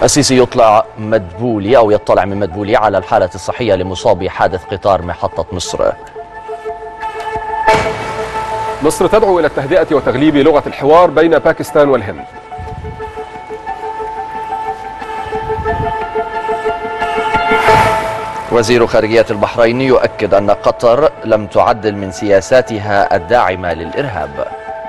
السيسي يطلع مدبولي أو يطلع من مدبولي على الحالة الصحية لمصاب حادث قطار محطة مصر مصر تدعو إلى التهدئة وتغليب لغة الحوار بين باكستان والهند وزير خارجية البحرين يؤكد أن قطر لم تعدل من سياساتها الداعمة للإرهاب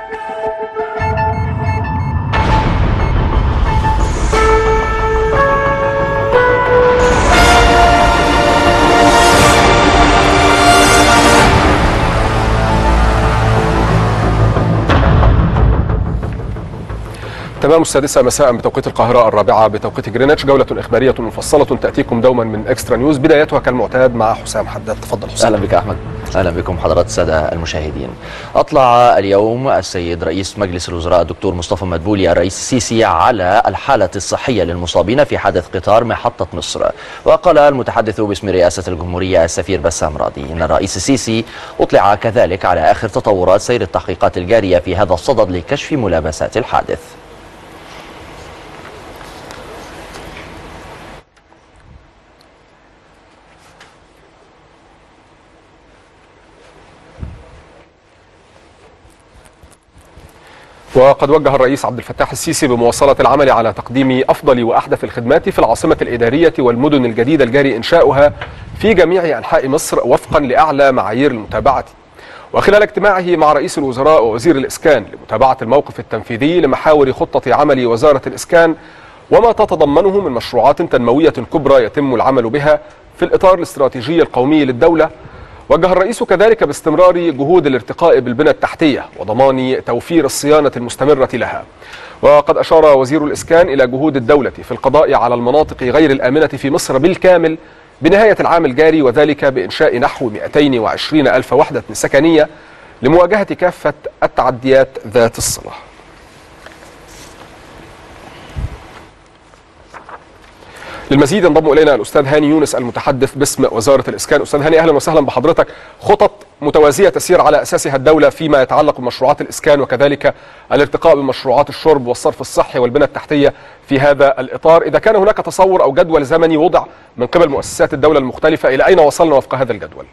تمام السادسة مساء بتوقيت القاهرة الرابعة بتوقيت جرينتش جولة إخبارية مفصلة تأتيكم دوما من إكسترا نيوز بدايتها كالمعتاد مع حسام حداد تفضل حسام أهلا بك أحمد أهلا بكم حضرات السادة المشاهدين أطلع اليوم السيد رئيس مجلس الوزراء الدكتور مصطفى مدبولي الرئيس السيسي على الحالة الصحية للمصابين في حادث قطار محطة مصر وقال المتحدث باسم رئاسة الجمهورية السفير بسام راضي إن الرئيس السيسي أطلع كذلك على آخر تطورات سير التحقيقات الجارية في هذا الصدد لكشف ملابسات الحادث وقد وجه الرئيس عبد الفتاح السيسي بمواصلة العمل على تقديم أفضل وأحدث الخدمات في العاصمة الإدارية والمدن الجديدة الجاري إنشاؤها في جميع أنحاء مصر وفقا لأعلى معايير المتابعة وخلال اجتماعه مع رئيس الوزراء ووزير الإسكان لمتابعة الموقف التنفيذي لمحاور خطة عمل وزارة الإسكان وما تتضمنه من مشروعات تنموية كبرى يتم العمل بها في الإطار الاستراتيجي القومي للدولة وجه الرئيس كذلك باستمرار جهود الارتقاء بالبنى التحتية وضمان توفير الصيانة المستمرة لها وقد أشار وزير الإسكان إلى جهود الدولة في القضاء على المناطق غير الآمنة في مصر بالكامل بنهاية العام الجاري وذلك بإنشاء نحو 220 ألف وحدة سكنية لمواجهة كافة التعديات ذات الصلة للمزيد ينضم الينا الاستاذ هاني يونس المتحدث باسم وزاره الاسكان استاذ هاني اهلا وسهلا بحضرتك خطط متوازيه تسير على اساسها الدوله فيما يتعلق بمشروعات الاسكان وكذلك الارتقاء بمشروعات الشرب والصرف الصحي والبنى التحتيه في هذا الاطار اذا كان هناك تصور او جدول زمني وضع من قبل مؤسسات الدوله المختلفه الى اين وصلنا وفق هذا الجدول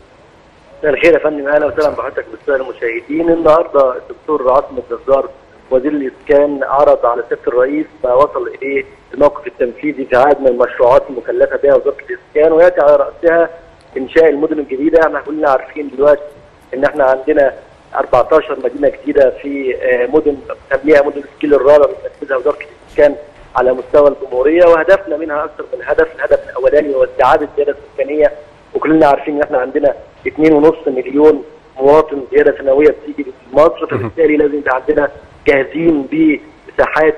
مساء الخير يا فندم اهلا وسهلا بحضرتك بالساده المشاهدين النهارده الدكتور عاصم الجزار وزير الاسكان عرض على سياده الرئيس ما وصل اليه الموقف التنفيذي في عدد من المشروعات المكلفه بها وزاره الاسكان وياتي على راسها انشاء المدن الجديده احنا كلنا عارفين دلوقتي ان احنا عندنا 14 مدينه جديده في مدن بنسميها مدن السكيل الرابع بتنفذها وزاره الاسكان على مستوى الجمهوريه وهدفنا منها اكثر من هدف، الهدف الاولاني هو استعاده الزياده السكانيه وكلنا عارفين ان احنا عندنا 2.5 مليون مواطن زياده سنويه بتيجي لمصر فبالتالي لازم يبقى عندنا جاهزين بمساحات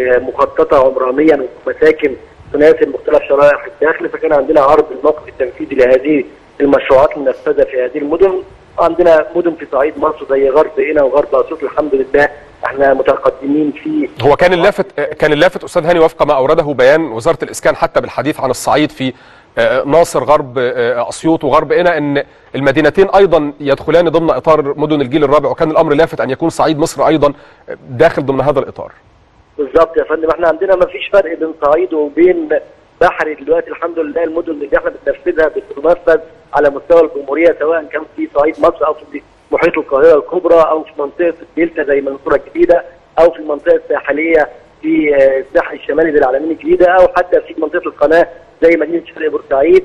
مخططه عمرانيا ومساكن تناسب مختلف شرائح الداخل فكان عندنا عرض الموقف التنفيذي لهذه المشروعات المنفذه في هذه المدن عندنا مدن في صعيد مصر زي غرب هنا وغرب اسيوط الحمد لله احنا متقدمين في هو كان اللافت كان اللافت استاذ هاني وفق ما اورده بيان وزاره الاسكان حتى بالحديث عن الصعيد في ناصر غرب اسيوط وغرب قنا ان المدينتين ايضا يدخلان ضمن اطار مدن الجيل الرابع وكان الامر لافت ان يكون صعيد مصر ايضا داخل ضمن هذا الاطار. بالظبط يا فندم احنا عندنا ما فيش فرق بين صعيد وبين بحري دلوقتي الحمد لله المدن اللي احنا بننفذها بتنفذ على مستوى الجمهوريه سواء كان في صعيد مصر او في محيط القاهره الكبرى او في منطقه الدلتا زي المنصوره الجديده او في المنطقه الساحليه في الساحل الشمالي زي العلمين الجديده او حتى في منطقه القناه زي مدينه شرق بورسعيد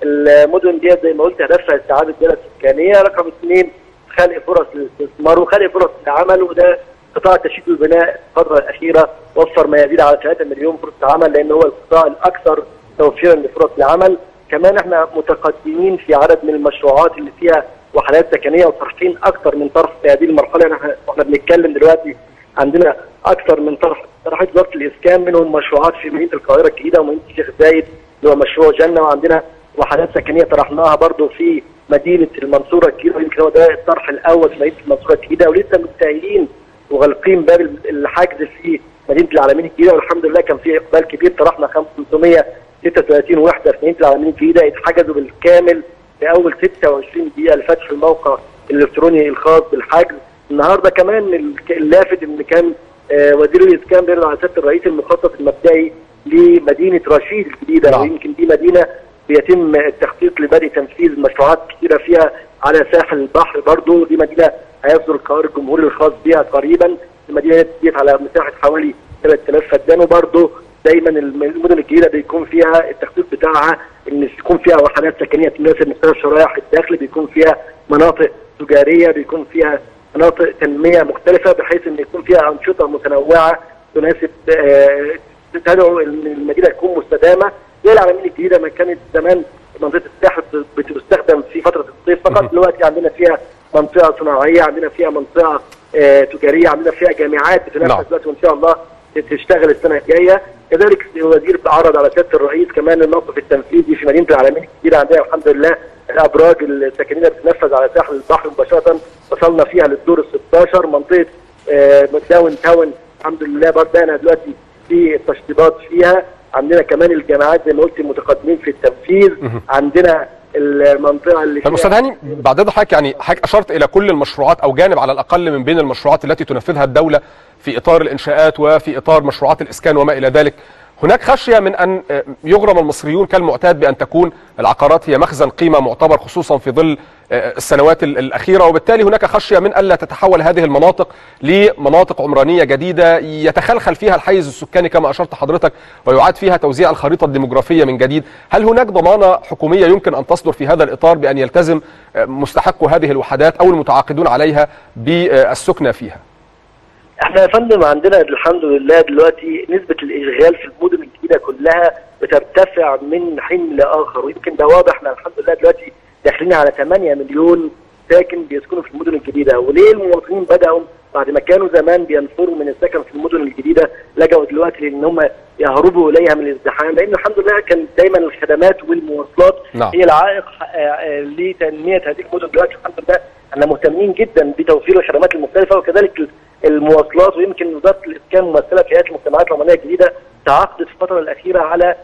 المدن ديت زي ما قلت هدفها استعاده البنى السكانيه رقم اثنين خلق فرص للاستثمار وخلق فرص للعمل وده قطاع التشييد والبناء الفتره الاخيره وفر ما يزيد على 3 مليون فرصه عمل لان هو القطاع الاكثر توفيرا لفرص العمل كمان احنا متقدمين في عدد من المشروعات اللي فيها وحدات سكنيه وصارفين اكثر من طرف في هذه المرحله احنا واحنا بنتكلم دلوقتي عندنا اكثر من طرف طرحت وزاره الاسكان منهم مشروعات في مدينه القاهره الجديده ومدينه الشيخ زايد اللي هو مشروع جنه وعندنا وحدات سكنيه طرحناها برضو في مدينه المنصوره الجديده يمكن هو ده الطرح الاول في مدينه المنصوره الجديده ولسه متساهلين وغالقين باب الحجز في مدينه العالمين الجديده والحمد لله كان في اقبال كبير طرحنا 536 وحده في مدينه العالمين الجديده اتحجزوا بالكامل في اول 26 دقيقه لفتح الموقع الالكتروني الخاص بالحجز النهارده كمان اللافت ان كان آه وزير الاسكان بيرفع على سياده الرئيس المخطط المبدئي لمدينه رشيد الجديده نعم. ويمكن دي مدينه بيتم التخطيط لبدء تنفيذ مشروعات كثيره فيها على ساحل البحر برضه دي مدينه هيصدر القرار الجمهوري الخاص بها قريبا المدينه ديت على مساحه حوالي 3000 فدان وبرضه دايما الم- المدن الجديده بيكون فيها التخطيط بتاعها ان يكون فيها وحدات سكنيه تناسب مختلف شرائح الدخل بيكون فيها مناطق تجاريه بيكون فيها مناطق تنميه مختلفه بحيث ان يكون فيها انشطه متنوعه تناسب آه، تدعو ان المدينه تكون مستدامه زي العلمين الجديده ما كانت زمان منطقه الساحل بتستخدم في فتره الصيف فقط دلوقتي عندنا فيها منطقه صناعيه عندنا فيها منطقه آه، تجاريه عندنا فيها جامعات نعم. بتنافس دلوقتي وان شاء الله تشتغل السنه الجايه كذلك الوزير عرض على سياده الرئيس كمان الموقف التنفيذي في مدينه العالمين الجديده عندنا الحمد لله الابراج السكنيه بتتنفذ على ساحل البحر مباشره وصلنا فيها للدور ال 16 منطقه آه، داون تاون الحمد لله بدانا دلوقتي في التشطيبات فيها عندنا كمان الجامعات زي ما قلت متقدمين في التنفيذ عندنا المنطقه اللي طب استاذ هاني بعد ده حضرتك يعني حضرتك اشرت الى كل المشروعات او جانب على الاقل من بين المشروعات التي تنفذها الدوله في اطار الانشاءات وفي اطار مشروعات الاسكان وما الى ذلك هناك خشيه من ان آه، يغرم المصريون كالمعتاد بان تكون العقارات هي مخزن قيمه معتبر خصوصا في ظل آه، السنوات ال- الاخيره وبالتالي هناك خشيه من الا تتحول هذه المناطق لمناطق عمرانيه جديده يتخلخل فيها الحيز السكاني كما اشرت حضرتك ويعاد فيها توزيع الخريطه الديموغرافيه من جديد هل هناك ضمانه حكوميه يمكن ان تصدر في هذا الاطار بان يلتزم آه، مستحقو هذه الوحدات او المتعاقدون عليها بالسكنى فيها احنا يا فندم عندنا الحمد لله دلوقتي نسبة الإشغال في المدن الجديدة كلها بترتفع من حين لآخر ويمكن ده واضح احنا الحمد لله دلوقتي داخلين على 8 مليون ساكن بيسكنوا في المدن الجديدة وليه المواطنين بدأوا بعد ما كانوا زمان بينفروا من السكن في المدن الجديدة لجأوا دلوقتي لأن هم يهربوا إليها من الازدحام لأن الحمد لله كان دايما الخدمات والمواصلات نعم. هي العائق آه، آه، لتنمية هذه المدن دلوقتي الحمد لله احنا مهتمين جدا بتوفير الخدمات المختلفة وكذلك المواصلات ويمكن وزاره الاسكان ممثله في هيئه المجتمعات العمرانيه الجديده تعاقدت في الفتره الاخيره على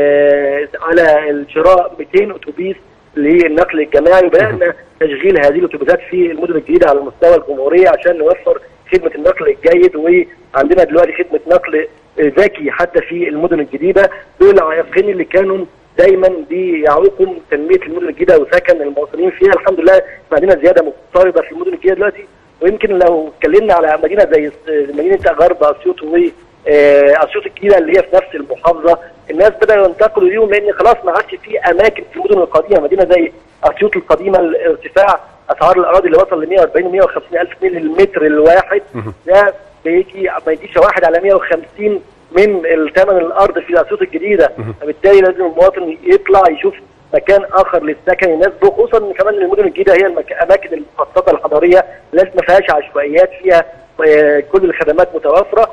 آه على الشراء 200 اتوبيس للنقل الجماعي وبدانا تشغيل هذه الاتوبيسات في المدن الجديده على مستوى الجمهوريه عشان نوفر خدمه النقل الجيد وعندنا دلوقتي خدمه نقل آه، ذكي حتى في المدن الجديده دول العائقين اللي كانوا دايما بيعوقوا تنميه المدن الجديده وسكن المواطنين فيها الحمد لله عندنا زياده مضطرده في المدن الجديده دلوقتي ويمكن لو اتكلمنا على مدينه زي مدينه غرب اسيوط و آه، اسيوط الجديده اللي هي في نفس المحافظه الناس بداوا ينتقلوا ليهم لان خلاص ما عادش في اماكن في المدن القديمه مدينه زي اسيوط القديمه ارتفاع اسعار الاراضي اللي وصل ل 140 150 الف جنيه للمتر الواحد ده بيجي ما يجيش واحد على 150 من الثمن الارض في اسيوط الجديده فبالتالي لازم المواطن يطلع يشوف مكان اخر للسكن يناسبه خصوصا ان كمان المدن الجديده هي المك- الاماكن المخططه الحضريه الناس ما فيهاش عشوائيات فيها آه، كل الخدمات متوفره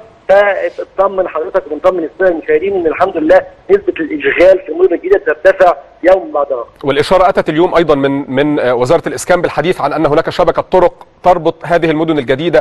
فاطمن حضرتك ونطمن الساده المشاهدين ان الحمد لله نسبه الاشغال في المدن الجديده ترتفع يوم بعد اخر. والإشارة أتت اليوم أيضا من من آه، وزارة الإسكان بالحديث عن أن هناك شبكة طرق تربط هذه المدن الجديدة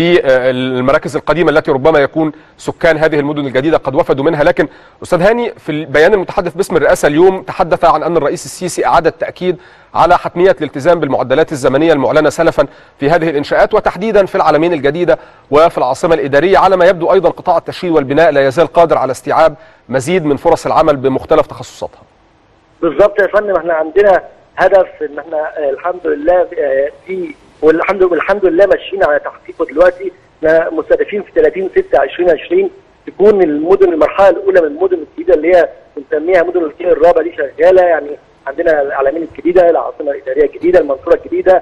بالمراكز القديمة التي ربما يكون سكان هذه المدن الجديدة قد وفدوا منها لكن أستاذ هاني في البيان المتحدث باسم الرئاسة اليوم تحدث عن أن الرئيس السيسي أعاد التأكيد على حتمية الالتزام بالمعدلات الزمنية المعلنة سلفا في هذه الإنشاءات وتحديدا في العالمين الجديدة وفي العاصمة الإدارية على ما يبدو أيضا قطاع التشييد والبناء لا يزال قادر على استيعاب مزيد من فرص العمل بمختلف تخصصاتها بالظبط يا فندم احنا عندنا هدف ان احنا آه، الحمد لله آه، في والحمد والحمد لله ماشيين على تحقيقه دلوقتي احنا مستهدفين في 30 6 2020 تكون المدن المرحله الاولى من المدن الجديده اللي هي بنسميها مدن الجيل الرابع دي شغاله يعني عندنا العلمين الجديده العاصمه الاداريه الجديده المنصوره الجديده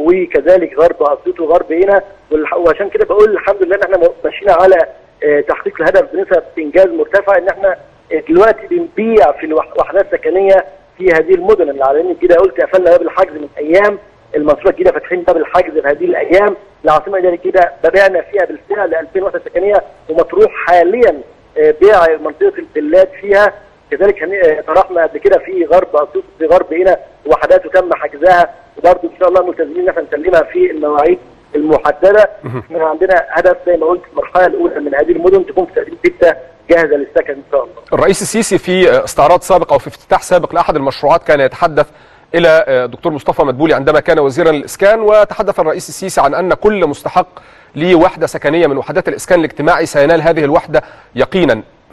وكذلك غرب اسيوط وغرب هنا والح- وعشان كده بقول الحمد لله ان احنا ماشيين على آه، تحقيق الهدف بنسب انجاز مرتفع ان احنا آه، دلوقتي بنبيع في الوحدات السكنيه في هذه المدن العالمين الجديده قلت قفلنا باب الحجز من ايام المنصوره الجديده فاتحين باب الحجز في هذه الايام العاصمه الاداريه الجديده بدانا فيها بالفعل 2000 وحده سكنيه ومطروح حاليا آه، بيع منطقه الفيلات فيها كذلك هن- آه، طرحنا قبل كده في غرب اسيوط في غرب هنا وحدات وتم حجزها وبرضه ان شاء الله ملتزمين ان احنا نسلمها في المواعيد المحدده احنا عندنا هدف زي ما قلت المرحله الاولى من هذه المدن تكون في 30 6 جاهزه للسكن ان شاء الله الرئيس السيسي في استعراض سابق او في افتتاح سابق لاحد المشروعات كان يتحدث الى دكتور مصطفى مدبولي عندما كان وزيرا للاسكان وتحدث الرئيس السيسي عن ان كل مستحق لوحده سكنيه من وحدات الاسكان الاجتماعي سينال هذه الوحده يقينا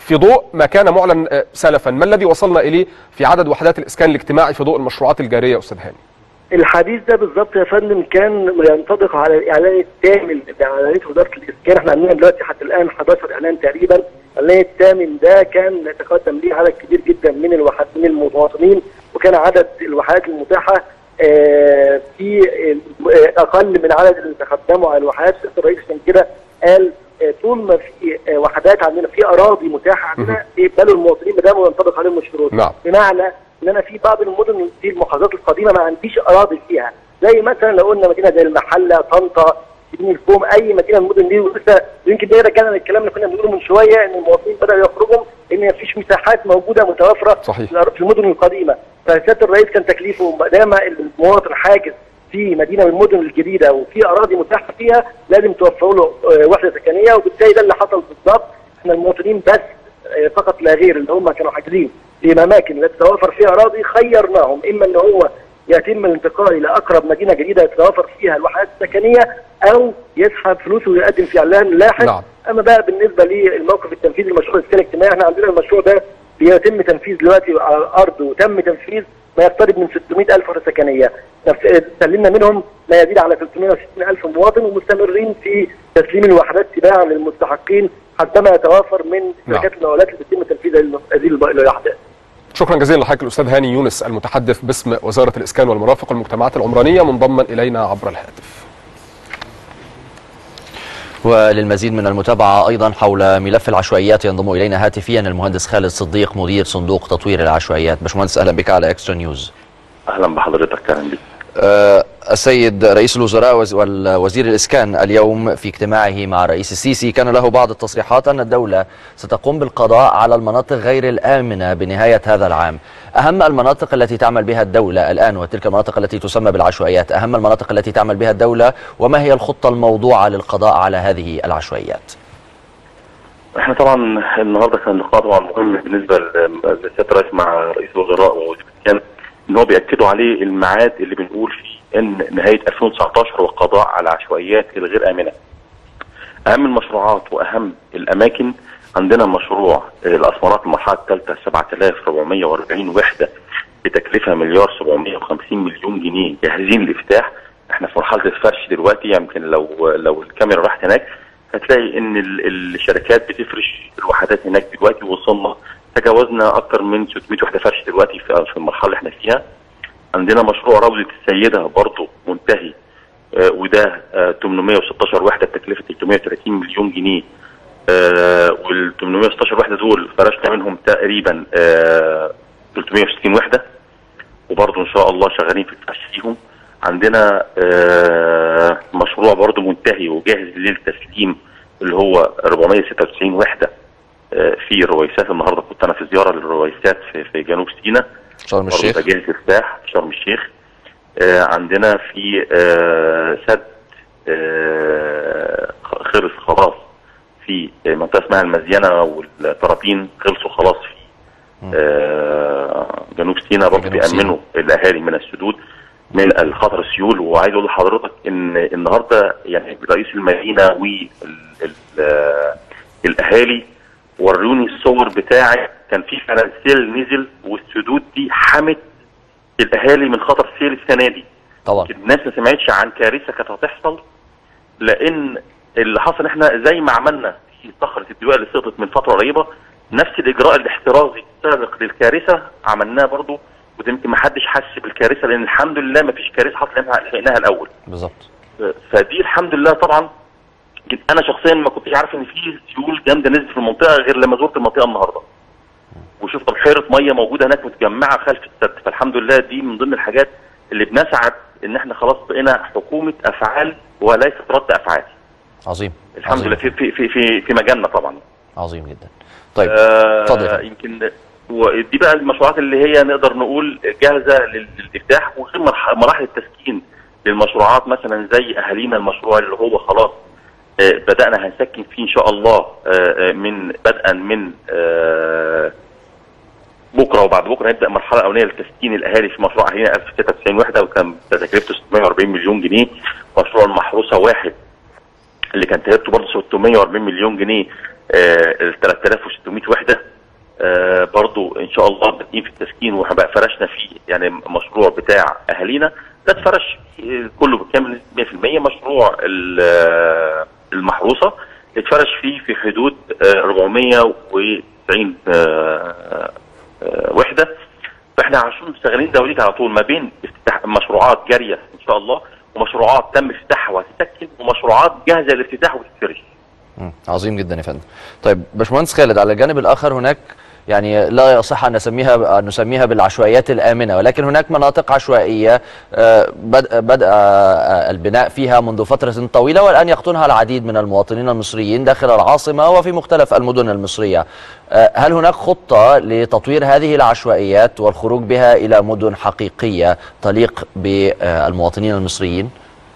في ضوء ما كان معلن آه، سلفا ما الذي وصلنا اليه في عدد وحدات الاسكان الاجتماعي في ضوء المشروعات الجاريه استاذ هاني الحديث ده بالظبط يا فندم كان ينطبق على الاعلان الثامن اللي اعلنته وزاره الاسكان احنا عندنا دلوقتي حتى الان 11 اعلان تقريبا الاعلان الثامن ده كان يتقدم ليه عدد كبير جدا من الوحدات من المواطنين وكان عدد الوحدات المتاحه آه، في آه، اقل من عدد اللي تقدموا على الوحدات السيد الرئيس عشان كده قال آه، طول ما في آه، وحدات عندنا في اراضي متاحه عندنا يقبلوا المواطنين ما دام ينطبق عليهم الشروط نعم. بمعنى ان انا في بعض المدن في المحافظات القديمه ما عنديش اراضي فيها زي مثلا لو قلنا مدينه زي المحله طنطا سيدين الكوم اي مدينه من المدن دي ولسه يمكن ده رجعنا للكلام اللي كنا بنقوله من شويه ان المواطنين بداوا يخرجوا ان مفيش مساحات موجوده متوفره صحيح. في المدن القديمه فسياده الرئيس كان تكليفه ما دام المواطن حاجز في مدينه من المدن الجديده وفي اراضي متاحه فيها لازم توفروا له آه، وحده سكنيه وبالتالي ده اللي حصل بالظبط احنا المواطنين بس آه، فقط لا غير اللي هم كانوا حاجزين في اماكن لا تتوفر فيها اراضي خيرناهم اما ان هو يتم الانتقال الى اقرب مدينه جديده يتوفر فيها الوحدات السكنيه او يسحب فلوسه ويقدم في اعلان لاحق نعم. اما بقى بالنسبه للموقف التنفيذي لمشروع الاسكان الاجتماعي احنا عندنا المشروع ده بيتم تنفيذ دلوقتي على الارض وتم تنفيذ ما يقترب من 600 الف وحده سكنيه نفس- سلمنا منهم ما يزيد على 360 الف مواطن ومستمرين في تسليم الوحدات تباعا للمستحقين حتى ما يتوافر من نعم. شركات المقاولات اللي بتتم تنفيذ هذه هذه الوحدات شكرا جزيلا لحضرتك الاستاذ هاني يونس المتحدث باسم وزاره الاسكان والمرافق والمجتمعات العمرانيه منضما الينا عبر الهاتف وللمزيد من المتابعة أيضا حول ملف العشوائيات ينضم إلينا هاتفيا المهندس خالد صديق مدير صندوق تطوير العشوائيات باشمهندس أهلا بك على إكسترا نيوز اهلا بحضرتك اهلا بك آه، السيد رئيس الوزراء وز- والوزير الإسكان اليوم في اجتماعه مع الرئيس السيسي كان له بعض التصريحات أن الدولة ستقوم بالقضاء على المناطق غير الآمنة بنهاية هذا العام أهم المناطق التي تعمل بها الدولة الآن وتلك المناطق التي تسمى بالعشوائيات أهم المناطق التي تعمل بها الدولة وما هي الخطة الموضوعة للقضاء على هذه العشوائيات احنا طبعا النهارده كان لقاء طبعا مهم بالنسبه ل- لسياده الرئيس مع رئيس الوزراء ووزير الاسكان ان هو بياكدوا عليه الميعاد اللي بنقول فيه ان نهايه 2019 هو القضاء على العشوائيات الغير امنه. اهم المشروعات واهم الاماكن عندنا مشروع آه، الاسمرات المرحله الثالثه 7440 وحده بتكلفه مليار 750 مليون جنيه جاهزين للافتتاح احنا في مرحله الفرش دلوقتي يمكن لو لو الكاميرا راحت هناك هتلاقي ان ال- الشركات بتفرش الوحدات هناك دلوقتي وصلنا تجاوزنا اكتر من 600 وحده فرش دلوقتي في في المرحله اللي احنا فيها عندنا مشروع روضه السيده برضه منتهي آه، وده آه، 816 وحده بتكلفه 330 مليون جنيه وال 816 وحده دول فرشنا منهم تقريبا آه، 360 وحده وبرضه ان شاء الله شغالين في الفرش فيهم عندنا آه، مشروع برضه منتهي وجاهز للتسليم اللي هو 496 وحده آه، في الرويسات النهارده كنت انا في زياره للرويسات في, في جنوب سيناء شرم برضه الشيخ ده جاهز افتتاح في شرم الشيخ آه، عندنا في آه، سد آه، خلص خلاص في منطقه اسمها المزينه والطرابين خلصوا خلاص في آه، جنوب سيناء برضه جنوب سيناء. بيأمنوا الاهالي من السدود من الخطر السيول وعايز اقول لحضرتك ان النهارده يعني رئيس المدينه والاهالي وروني الصور بتاعه كان في فعلا سيل نزل والسدود دي حمت الاهالي من خطر سيل السنه دي طبعا الناس ما سمعتش عن كارثه كانت هتحصل لان اللي حصل احنا زي ما عملنا في صخره الدواء اللي سقطت من فتره قريبه نفس الاجراء الاحترازي السابق للكارثه عملناه برضه وده يمكن ما حدش حس بالكارثه لان الحمد لله ما فيش كارثه حصلت لأنها لحقناها الاول بالظبط فدي الحمد لله طبعا انا شخصيا ما كنتش عارف ان في سيول جامده نزلت في المنطقه غير لما زرت المنطقه النهارده وشفت بحيره ميه موجوده هناك متجمعه خلف السد فالحمد لله دي من ضمن الحاجات اللي بنسعد ان احنا خلاص بقينا حكومه افعال وليست رد افعال عظيم الحمد عظيم. لله في في في في, في مجالنا طبعا عظيم جدا طيب آه، اتفضل. يمكن ودي بقى المشروعات اللي هي نقدر نقول جاهزه لل- للافتتاح وغير مرح- مراحل التسكين للمشروعات مثلا زي اهالينا المشروع اللي هو خلاص آه، بدانا هنسكن فيه ان شاء الله آه، آه، من بدءا من آه، بكره وبعد بكره نبدا المرحله الاولانيه لتسكين الاهالي في مشروع اهالينا 1096 وحده وكان تكلفته 640 مليون جنيه مشروع المحروسه واحد اللي كان تكلفته برضه 640 مليون جنيه ال 3600 وحده آه، برضو ان شاء الله بادئين في التسكين وهبقى فرشنا فيه يعني مشروع بتاع اهالينا ده اتفرش فيه كله بالكامل 100% مشروع ال- آه، المحروسه اتفرش فيه في حدود آه، 490 آه، آه، وحده فاحنا عشان شغالين دوليك على طول ما بين افتتاح مشروعات جاريه ان شاء الله ومشروعات تم افتتاحها وهتتسكن ومشروعات جاهزه للافتتاح وتتفرش مم. عظيم جدا يا فندم طيب باشمهندس خالد على الجانب الاخر هناك يعني لا يصح ان نسميها ان نسميها بالعشوائيات الامنه ولكن هناك مناطق عشوائيه آه، بدأ بدأ آه، البناء فيها منذ فتره طويله والان يقطنها العديد من المواطنين المصريين داخل العاصمه وفي مختلف المدن المصريه آه، هل هناك خطه لتطوير هذه العشوائيات والخروج بها الى مدن حقيقيه تليق بالمواطنين المصريين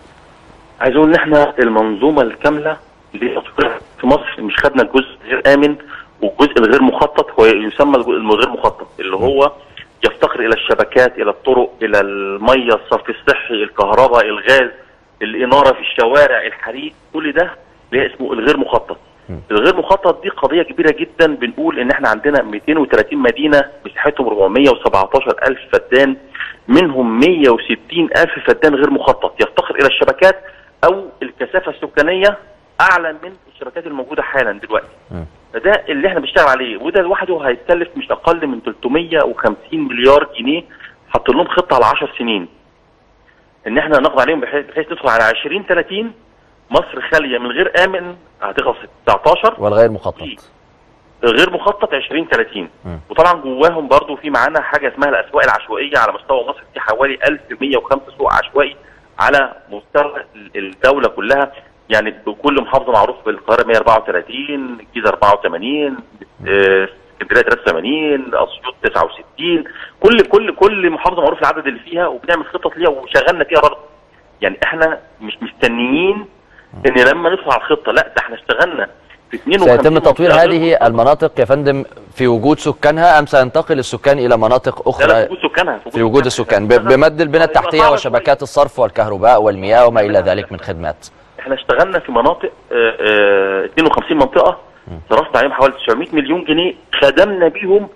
عايز اقول ان احنا المنظومه الكامله لتطوير في مصر مش خدنا الجزء الغير امن والجزء الغير مخطط هو يسمى الجزء الغير مخطط اللي هو يفتقر الى الشبكات الى الطرق الى الميه الصرف الصحي الكهرباء الغاز الاناره في الشوارع الحريق كل ده اللي اسمه الغير مخطط الغير مخطط دي قضيه كبيره جدا بنقول ان احنا عندنا 230 مدينه مساحتهم 417 الف فدان منهم 160 الف فدان غير مخطط يفتقر الى الشبكات او الكثافه السكانيه اعلى من الشبكات الموجوده حالا دلوقتي فده اللي احنا بنشتغل عليه وده لوحده هيتكلف مش اقل من 350 مليار جنيه حاطين لهم خطه على 10 سنين ان احنا ناخد عليهم بحيث, بحيث ندخل على 20 30 مصر خاليه من غير امن هتخلص 19 والغير مخطط غير مخطط 20 30 مم. وطبعا جواهم برضو في معانا حاجه اسمها الاسواق العشوائيه على مستوى مصر في حوالي 1105 سوق عشوائي على مستوى الدوله كلها يعني بكل محافظه معروف بالقاهره 134 الجيزه 84 آه، اسكندريه 83 اسيوط 69 كل كل كل محافظه معروف العدد اللي فيها وبنعمل خطط ليها وشغلنا فيها برضه يعني احنا مش مستنيين ان لما ندخل على الخطه لا ده احنا اشتغلنا في 52 سيتم تطوير منطقة غير هذه المناطق يا فندم في وجود سكانها ام سينتقل السكان الى مناطق لا لا اخرى في وجود سكانها في وجود السكان ب- بمد البنى التحتيه وشبكات الصرف والكهرباء والمياه وما الى ذلك من خدمات احنا اشتغلنا في مناطق اه اه 52 منطقه صرفنا عليهم حوالي 900 مليون جنيه خدمنا بيهم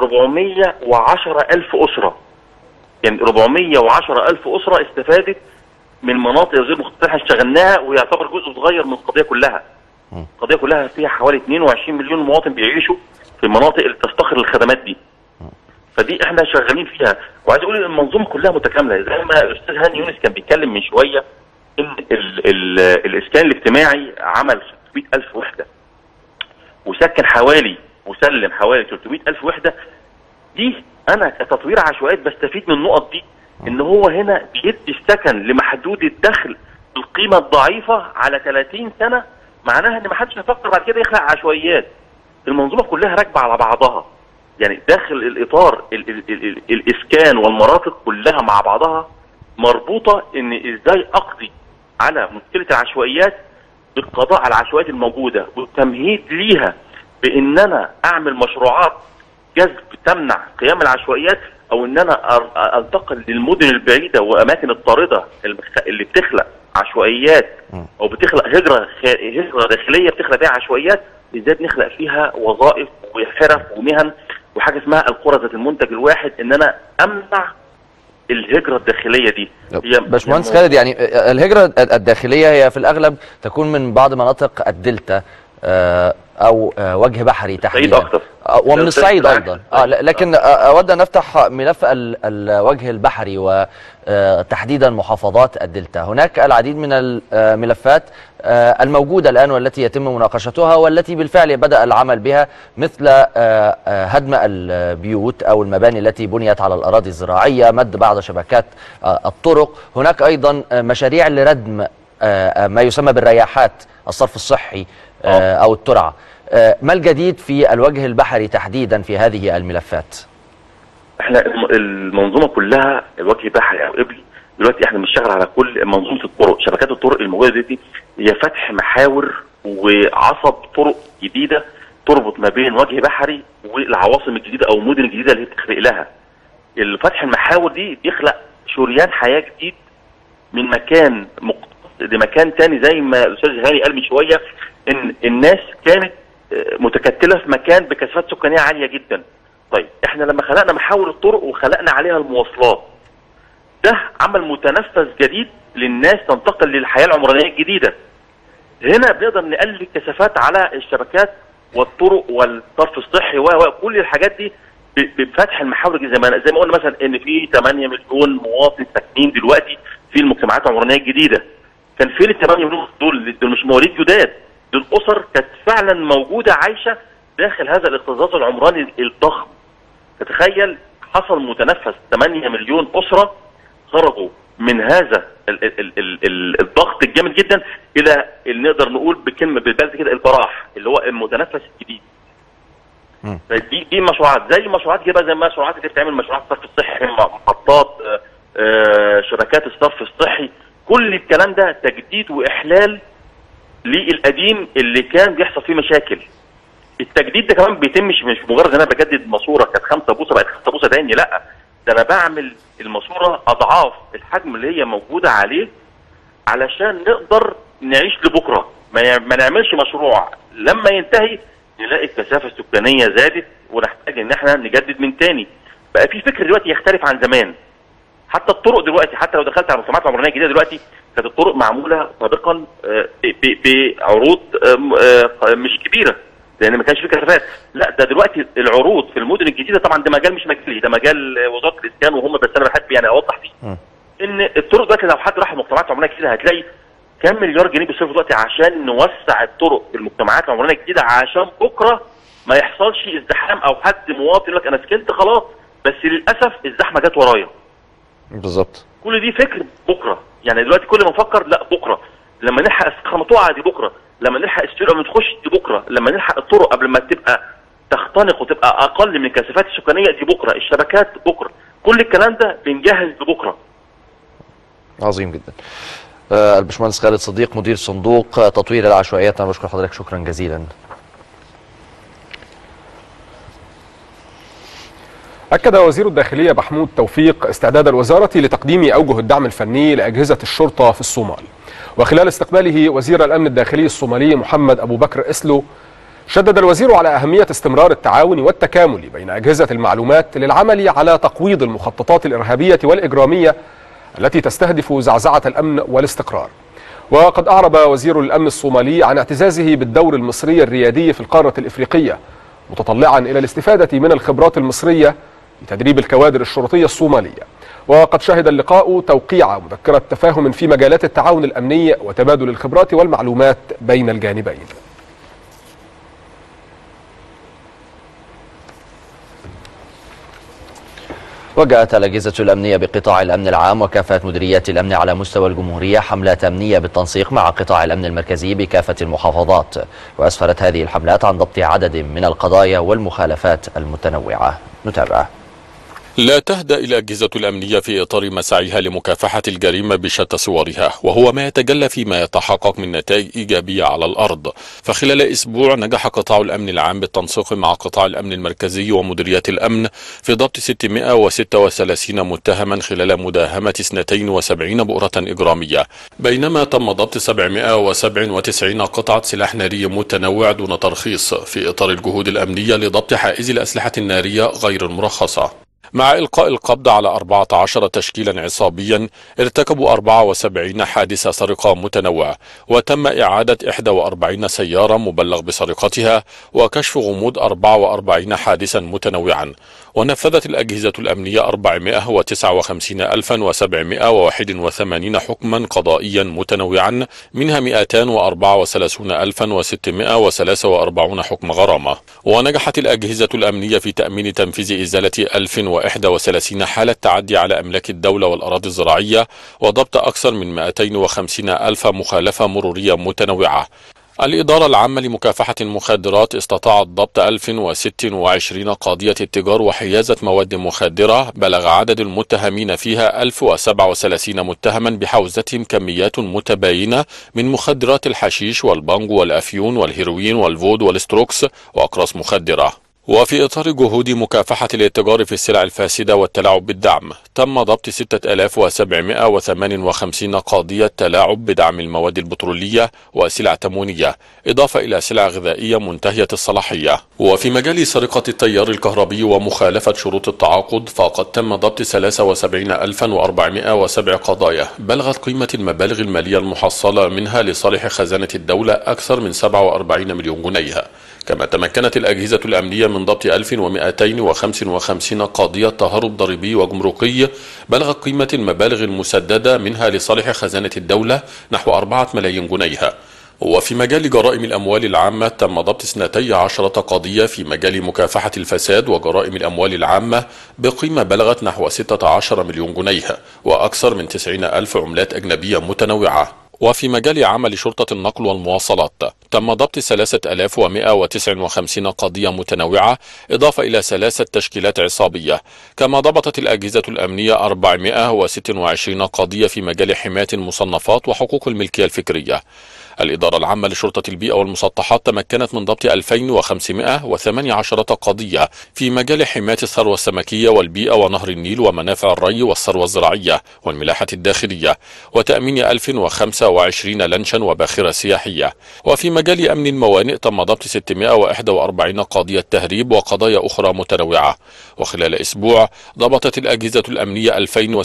410 الف اسره يعني 410 الف اسره استفادت من مناطق غير مخططه احنا اشتغلناها ويعتبر جزء صغير من القضيه كلها القضيه كلها فيها حوالي 22 مليون مواطن بيعيشوا في المناطق اللي تفتقر للخدمات دي فدي احنا شغالين فيها وعايز اقول ان المنظومه كلها متكامله زي ما الاستاذ هاني يونس كان بيتكلم من شويه ان ال ال الاسكان الاجتماعي عمل 600 الف وحده وسكن حوالي وسلم حوالي 300 الف وحده دي انا كتطوير عشوائيات بستفيد من النقط دي ان هو هنا بيدي السكن لمحدود الدخل القيمه الضعيفه على 30 سنه معناها ان ما حدش هيفكر بعد كده يخلق عشوائيات المنظومه كلها راكبه على بعضها يعني داخل الاطار ال ال ال ال الاسكان والمرافق كلها مع بعضها مربوطه ان ازاي اقضي على مشكله العشوائيات بالقضاء على العشوائيات الموجوده والتمهيد ليها بان انا اعمل مشروعات جذب تمنع قيام العشوائيات او ان انا أر- انتقل للمدن البعيده واماكن الطارده المخ- اللي بتخلق عشوائيات او بتخلق هجره خ- هجره داخليه بتخلق فيها عشوائيات ازاي نخلق فيها وظائف وحرف ومهن وحاجه اسمها القرى ذات المنتج الواحد ان انا امنع الهجره الداخليه دي هي باشمهندس هي خالد يعني الهجرة الداخلية هي في الأغلب تكون من بعض مناطق الدلتا آه، أو آه، وجه بحري تحديدا أكتر. آه، ومن ده الصعيد بالعكس. أيضا آه، ل- لكن آه، أود أن نفتح ملف ال- الوجه البحري وتحديدا محافظات الدلتا هناك العديد من الملفات آه، الموجودة الآن والتي يتم مناقشتها والتي بالفعل بدأ العمل بها مثل آه، آه، هدم البيوت أو المباني التي بنيت على الأراضي الزراعية مد بعض شبكات آه، الطرق هناك أيضا آه، مشاريع لردم آه، آه، ما يسمى بالرياحات الصرف الصحي آه، أو الترعة آه، ما الجديد في الوجه البحري تحديدا في هذه الملفات؟ احنا الم- المنظومه كلها وجه بحري او قبلي دلوقتي احنا بنشتغل على كل منظومه الطرق شبكات الطرق الموجوده دي هي فتح محاور وعصب طرق جديده تربط ما بين وجه بحري والعواصم الجديده او المدن الجديده اللي هي بتخلق لها الفتح المحاور دي بيخلق شريان حياه جديد من مكان مقتصد لمكان تاني زي ما الاستاذ هاني قال من شويه ان الناس كانت آه، متكتله في مكان بكثافات سكانيه عاليه جدا طيب احنا لما خلقنا محاور الطرق وخلقنا عليها المواصلات ده عمل متنفس جديد للناس تنتقل للحياه العمرانيه الجديده هنا بنقدر نقلل الكثافات على الشبكات والطرق والصرف الصحي و- وكل الحاجات دي ب- بفتح المحاور دي زي ما زي ما قلنا مثلا ان في 8 مليون مواطن ساكنين دلوقتي في المجتمعات العمرانيه الجديده كان فين ال 8 مليون دول دول مش مواليد جداد دول اسر كانت فعلا موجوده عايشه داخل هذا الاكتظاظ العمراني الضخم تتخيل حصل متنفس 8 مليون اسره خرجوا من هذا ال ال ال ال ال الضغط الجامد جدا الى اللي نقدر نقول بكلمه بالبلد كده البراح اللي هو المتنفس الجديد. مم. دي دي مشروعات زي مشروعات كده زي المشروعات اللي بتعمل مشروعات الصرف الصحي محطات آه، آه، شبكات الصرف الصحي كل الكلام ده تجديد واحلال للقديم اللي كان بيحصل فيه مشاكل. التجديد ده كمان بيتم مش مش مجرد ان انا بجدد ماسوره كانت 5 بوصه بقت 5 بوصه تاني لا ده انا بعمل الماسوره اضعاف الحجم اللي هي موجوده عليه علشان نقدر نعيش لبكره ما يع- ما نعملش مشروع لما ينتهي نلاقي الكثافه السكانيه زادت ونحتاج ان احنا نجدد من تاني بقى في فكر دلوقتي يختلف عن زمان حتى الطرق دلوقتي حتى لو دخلت على المجتمعات العمرانيه الجديده دلوقتي كانت الطرق معموله سابقا آه، ب- ب- بعروض آم، آه، مش كبيره لان ما كانش في كثافات لا ده دلوقتي العروض في المدن الجديده طبعا ده مجال مش مجالي ده مجال آه، وزاره الاسكان وهم بس انا بحب يعني اوضح فيه مم. ان الطرق دلوقتي لو حد راح المجتمعات العمرانيه الجديده هتلاقي كام مليار جنيه بيصرفوا دلوقتي عشان نوسع الطرق في المجتمعات العمرانيه الجديده عشان بكره ما يحصلش ازدحام او حد مواطن يقول لك انا سكنت خلاص بس للاسف الزحمه جت ورايا بالظبط كل دي فكر بكره يعني دلوقتي كل ما نفكر لا بكره لما نلحق الصخره تقع دي بكره لما نلحق السيول قبل ما تخش دي بكره لما نلحق الطرق قبل ما تبقى تختنق وتبقى اقل من الكثافات السكانيه دي بكره الشبكات بكره كل الكلام ده بنجهز لبكره عظيم جدا آه، الباشمهندس خالد صديق مدير صندوق آه، تطوير العشوائيات انا بشكر حضرتك شكرا جزيلا أكد وزير الداخلية محمود توفيق استعداد الوزارة لتقديم أوجه الدعم الفني لأجهزة الشرطة في الصومال وخلال استقباله وزير الأمن الداخلي الصومالي محمد أبو بكر إسلو شدد الوزير على أهمية استمرار التعاون والتكامل بين أجهزة المعلومات للعمل على تقويض المخططات الإرهابية والإجرامية التي تستهدف زعزعة الأمن والاستقرار وقد أعرب وزير الأمن الصومالي عن اعتزازه بالدور المصري الريادي في القارة الإفريقية متطلعا إلى الاستفادة من الخبرات المصرية لتدريب الكوادر الشرطية الصومالية وقد شهد اللقاء توقيع مذكرة تفاهم في مجالات التعاون الأمني وتبادل الخبرات والمعلومات بين الجانبين وجهت الأجهزة الأمنية بقطاع الأمن العام وكافة مديريات الأمن على مستوى الجمهورية حملات أمنية بالتنسيق مع قطاع الأمن المركزي بكافة المحافظات وأسفرت هذه الحملات عن ضبط عدد من القضايا والمخالفات المتنوعة نتابع لا تهدأ الأجهزة الأمنية في إطار مساعيها لمكافحة الجريمة بشتى صورها وهو ما يتجلى فيما يتحقق من نتائج إيجابية على الأرض فخلال أسبوع نجح قطاع الأمن العام بالتنسيق مع قطاع الأمن المركزي ومديريات الأمن في ضبط 636 متهما خلال مداهمة 72 بؤرة إجرامية بينما تم ضبط 797 قطعة سلاح ناري متنوع دون ترخيص في إطار الجهود الأمنية لضبط حائز الأسلحة النارية غير المرخصة مع إلقاء القبض على 14 تشكيلا عصابيا ارتكبوا 74 حادث سرقة متنوع وتم إعادة 41 سيارة مبلغ بسرقتها وكشف غموض 44 حادثا متنوعا ونفذت الأجهزة الأمنية 459781 حكما قضائيا متنوعا منها 234643 حكم غرامة ونجحت الأجهزة الأمنية في تأمين تنفيذ إزالة 1031 حالة تعدي على أملاك الدولة والأراضي الزراعية وضبط أكثر من 250 ألف مخالفة مرورية متنوعة الإدارة العامة لمكافحة المخدرات استطاعت ضبط 1026 قضية اتجار وحيازة مواد مخدرة بلغ عدد المتهمين فيها 1037 متهما بحوزتهم كميات متباينة من مخدرات الحشيش والبانجو والأفيون والهيروين والفود والستروكس وأقراص مخدرة وفي إطار جهود مكافحة الاتجار في السلع الفاسدة والتلاعب بالدعم تم ضبط 6758 قضية تلاعب بدعم المواد البترولية وسلع تموينية إضافة إلى سلع غذائية منتهية الصلاحية وفي مجال سرقة التيار الكهربي ومخالفة شروط التعاقد فقد تم ضبط 73407 قضايا بلغت قيمة المبالغ المالية المحصلة منها لصالح خزانة الدولة أكثر من 47 مليون جنيه كما تمكنت الأجهزة الأمنية من ضبط 1255 قضية تهرب ضريبي وجمركي بلغت قيمة المبالغ المسددة منها لصالح خزانة الدولة نحو 4 ملايين جنيه وفي مجال جرائم الأموال العامة تم ضبط اثنتي عشرة قضية في مجال مكافحة الفساد وجرائم الأموال العامة بقيمة بلغت نحو 16 مليون جنيه وأكثر من 90 ألف عملات أجنبية متنوعة وفي مجال عمل شرطة النقل والمواصلات تم ضبط 3159 قضية متنوعة إضافة إلى ثلاثة تشكيلات عصابية كما ضبطت الأجهزة الأمنية 426 قضية في مجال حماية المصنفات وحقوق الملكية الفكرية الإدارة العامة لشرطة البيئة والمسطحات تمكنت من ضبط 2518 قضية في مجال حماية الثروة السمكية والبيئة ونهر النيل ومنافع الري والثروة الزراعية والملاحة الداخلية وتأمين 1025 لانشا وباخرة سياحية وفي مجال أمن الموانئ تم ضبط 641 قضية تهريب وقضايا أخرى متنوعة وخلال أسبوع ضبطت الأجهزة الأمنية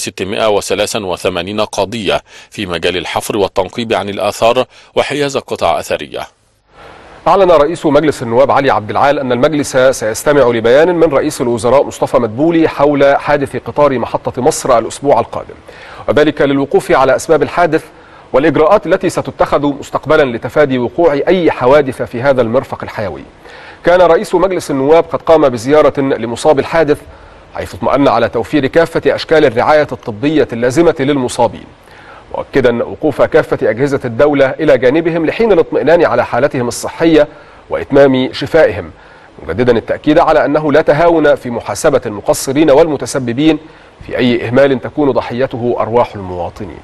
2683 قضية في مجال الحفر والتنقيب عن الآثار وحياز قطع أثرية أعلن رئيس مجلس النواب علي عبد العال أن المجلس سيستمع لبيان من رئيس الوزراء مصطفى مدبولي حول حادث قطار محطة مصر الأسبوع القادم وذلك للوقوف على أسباب الحادث والإجراءات التي ستتخذ مستقبلا لتفادي وقوع أي حوادث في هذا المرفق الحيوي كان رئيس مجلس النواب قد قام بزيارة لمصاب الحادث حيث اطمأن على توفير كافة أشكال الرعاية الطبية اللازمة للمصابين مؤكدا وقوف كافة أجهزة الدولة إلى جانبهم لحين الاطمئنان على حالتهم الصحية وإتمام شفائهم مجددا التأكيد على أنه لا تهاون في محاسبة المقصرين والمتسببين في أي إهمال تكون ضحيته أرواح المواطنين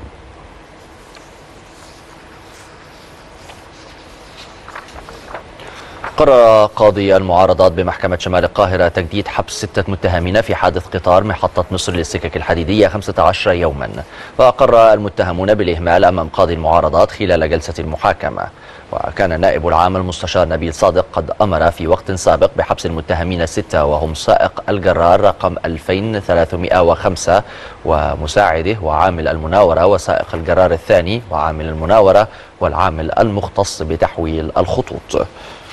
قرر قاضي المعارضات بمحكمة شمال القاهرة تجديد حبس ستة متهمين في حادث قطار محطة مصر للسكك الحديدية 15 يوما وأقر المتهمون بالإهمال أمام قاضي المعارضات خلال جلسة المحاكمة وكان النائب العام المستشار نبيل صادق قد أمر في وقت سابق بحبس المتهمين الستة وهم سائق الجرار رقم 2305 ومساعده وعامل المناورة وسائق الجرار الثاني وعامل المناورة والعامل المختص بتحويل الخطوط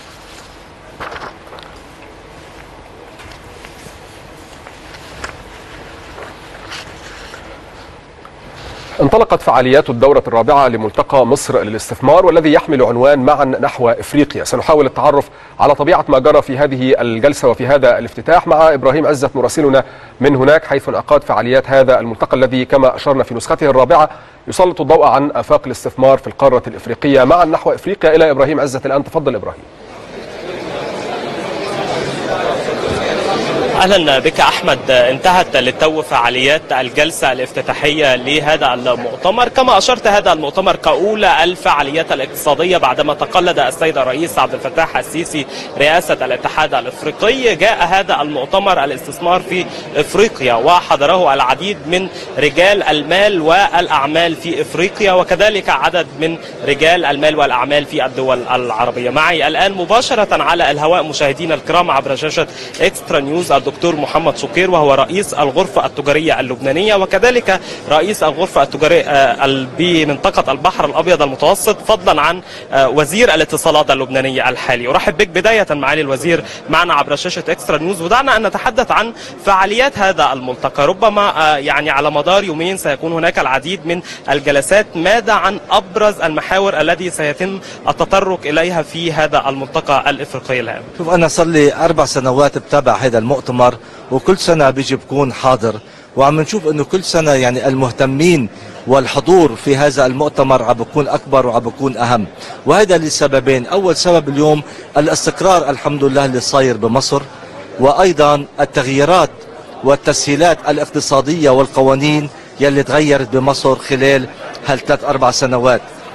انطلقت فعاليات الدورة الرابعة لملتقى مصر للاستثمار والذي يحمل عنوان معا نحو افريقيا سنحاول التعرف على طبيعة ما جرى في هذه الجلسة وفي هذا الافتتاح مع ابراهيم عزت مراسلنا من هناك حيث انعقاد فعاليات هذا الملتقى الذي كما اشرنا في نسخته الرابعة يسلط الضوء عن افاق الاستثمار في القارة الافريقية معا نحو افريقيا الى ابراهيم عزت الان تفضل ابراهيم اهلا بك احمد انتهت للتو فعاليات الجلسه الافتتاحيه لهذا المؤتمر كما اشرت هذا المؤتمر كاولى الفعاليات الاقتصاديه بعدما تقلد السيد الرئيس عبد الفتاح السيسي رئاسه الاتحاد الافريقي جاء هذا المؤتمر الاستثمار في افريقيا وحضره العديد من رجال المال والاعمال في افريقيا وكذلك عدد من رجال المال والاعمال في الدول العربيه معي الان مباشره على الهواء مشاهدينا الكرام عبر شاشه اكسترا نيوز الدكتور محمد سكير وهو رئيس الغرفة التجارية اللبنانية وكذلك رئيس الغرفة التجارية بمنطقة البحر الأبيض المتوسط فضلا عن وزير الاتصالات اللبنانية الحالي أرحب بك بداية معالي الوزير معنا عبر شاشة اكسترا نيوز ودعنا أن نتحدث عن فعاليات هذا الملتقى ربما يعني على مدار يومين سيكون هناك العديد من الجلسات ماذا عن أبرز المحاور التي سيتم التطرق إليها في هذا الملتقى الإفريقي الهام شوف أنا صار لي أربع سنوات بتابع هذا المؤتمر وكل سنة بيجي بكون حاضر وعم نشوف انه كل سنة يعني المهتمين والحضور في هذا المؤتمر عم بكون اكبر وعم بكون اهم وهذا لسببين اول سبب اليوم الاستقرار الحمد لله اللي صاير بمصر وايضا التغييرات والتسهيلات الاقتصادية والقوانين يلي تغيرت بمصر خلال هالثلاث اربع سنوات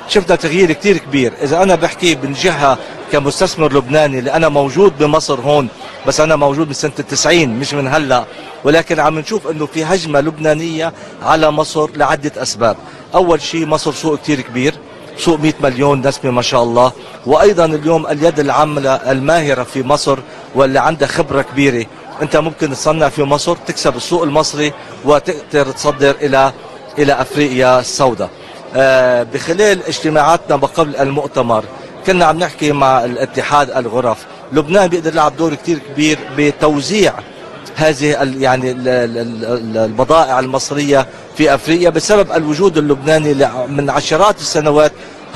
شفنا تغيير كتير كبير اذا انا بحكي من جهه كمستثمر لبناني اللي انا موجود بمصر هون بس انا موجود من سنه التسعين مش من هلا ولكن عم نشوف انه في هجمه لبنانيه على مصر لعده اسباب اول شيء مصر سوق كتير كبير سوق 100 مليون نسمة ما شاء الله وأيضا اليوم اليد العاملة الماهرة في مصر واللي عندها خبرة كبيرة أنت ممكن تصنع في مصر تكسب السوق المصري وتقدر تصدر إلى إلى أفريقيا السوداء آه بخلال اجتماعاتنا ما قبل المؤتمر كنا عم نحكي مع الاتحاد الغرف لبنان بيقدر يلعب دور كتير كبير بتوزيع هذه ال يعني ال ال البضائع المصرية في أفريقيا بسبب الوجود اللبناني اللي من عشرات السنوات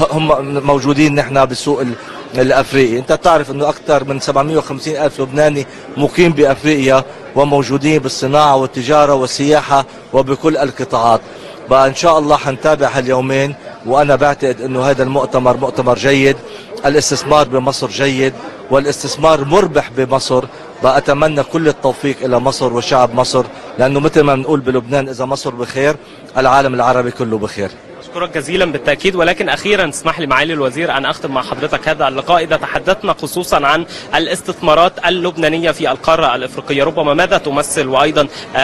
هم موجودين نحن بالسوق الأفريقي أنت تعرف أنه أكثر من 750 ألف لبناني مقيم بأفريقيا وموجودين بالصناعة والتجارة والسياحة وبكل القطاعات بقى إن شاء الله حنتابع هاليومين وأنا بعتقد أنه هذا المؤتمر مؤتمر جيد الاستثمار بمصر جيد والاستثمار مربح بمصر بأتمنى كل التوفيق إلى مصر وشعب مصر لأنه مثل ما بنقول بلبنان إذا مصر بخير العالم العربي كله بخير أشكرك جزيلا بالتأكيد ولكن أخيرا اسمح لي معالي الوزير أن أختم مع حضرتك هذا اللقاء إذا تحدثنا خصوصا عن الاستثمارات اللبنانية في القارة الإفريقية ربما ماذا تمثل وأيضا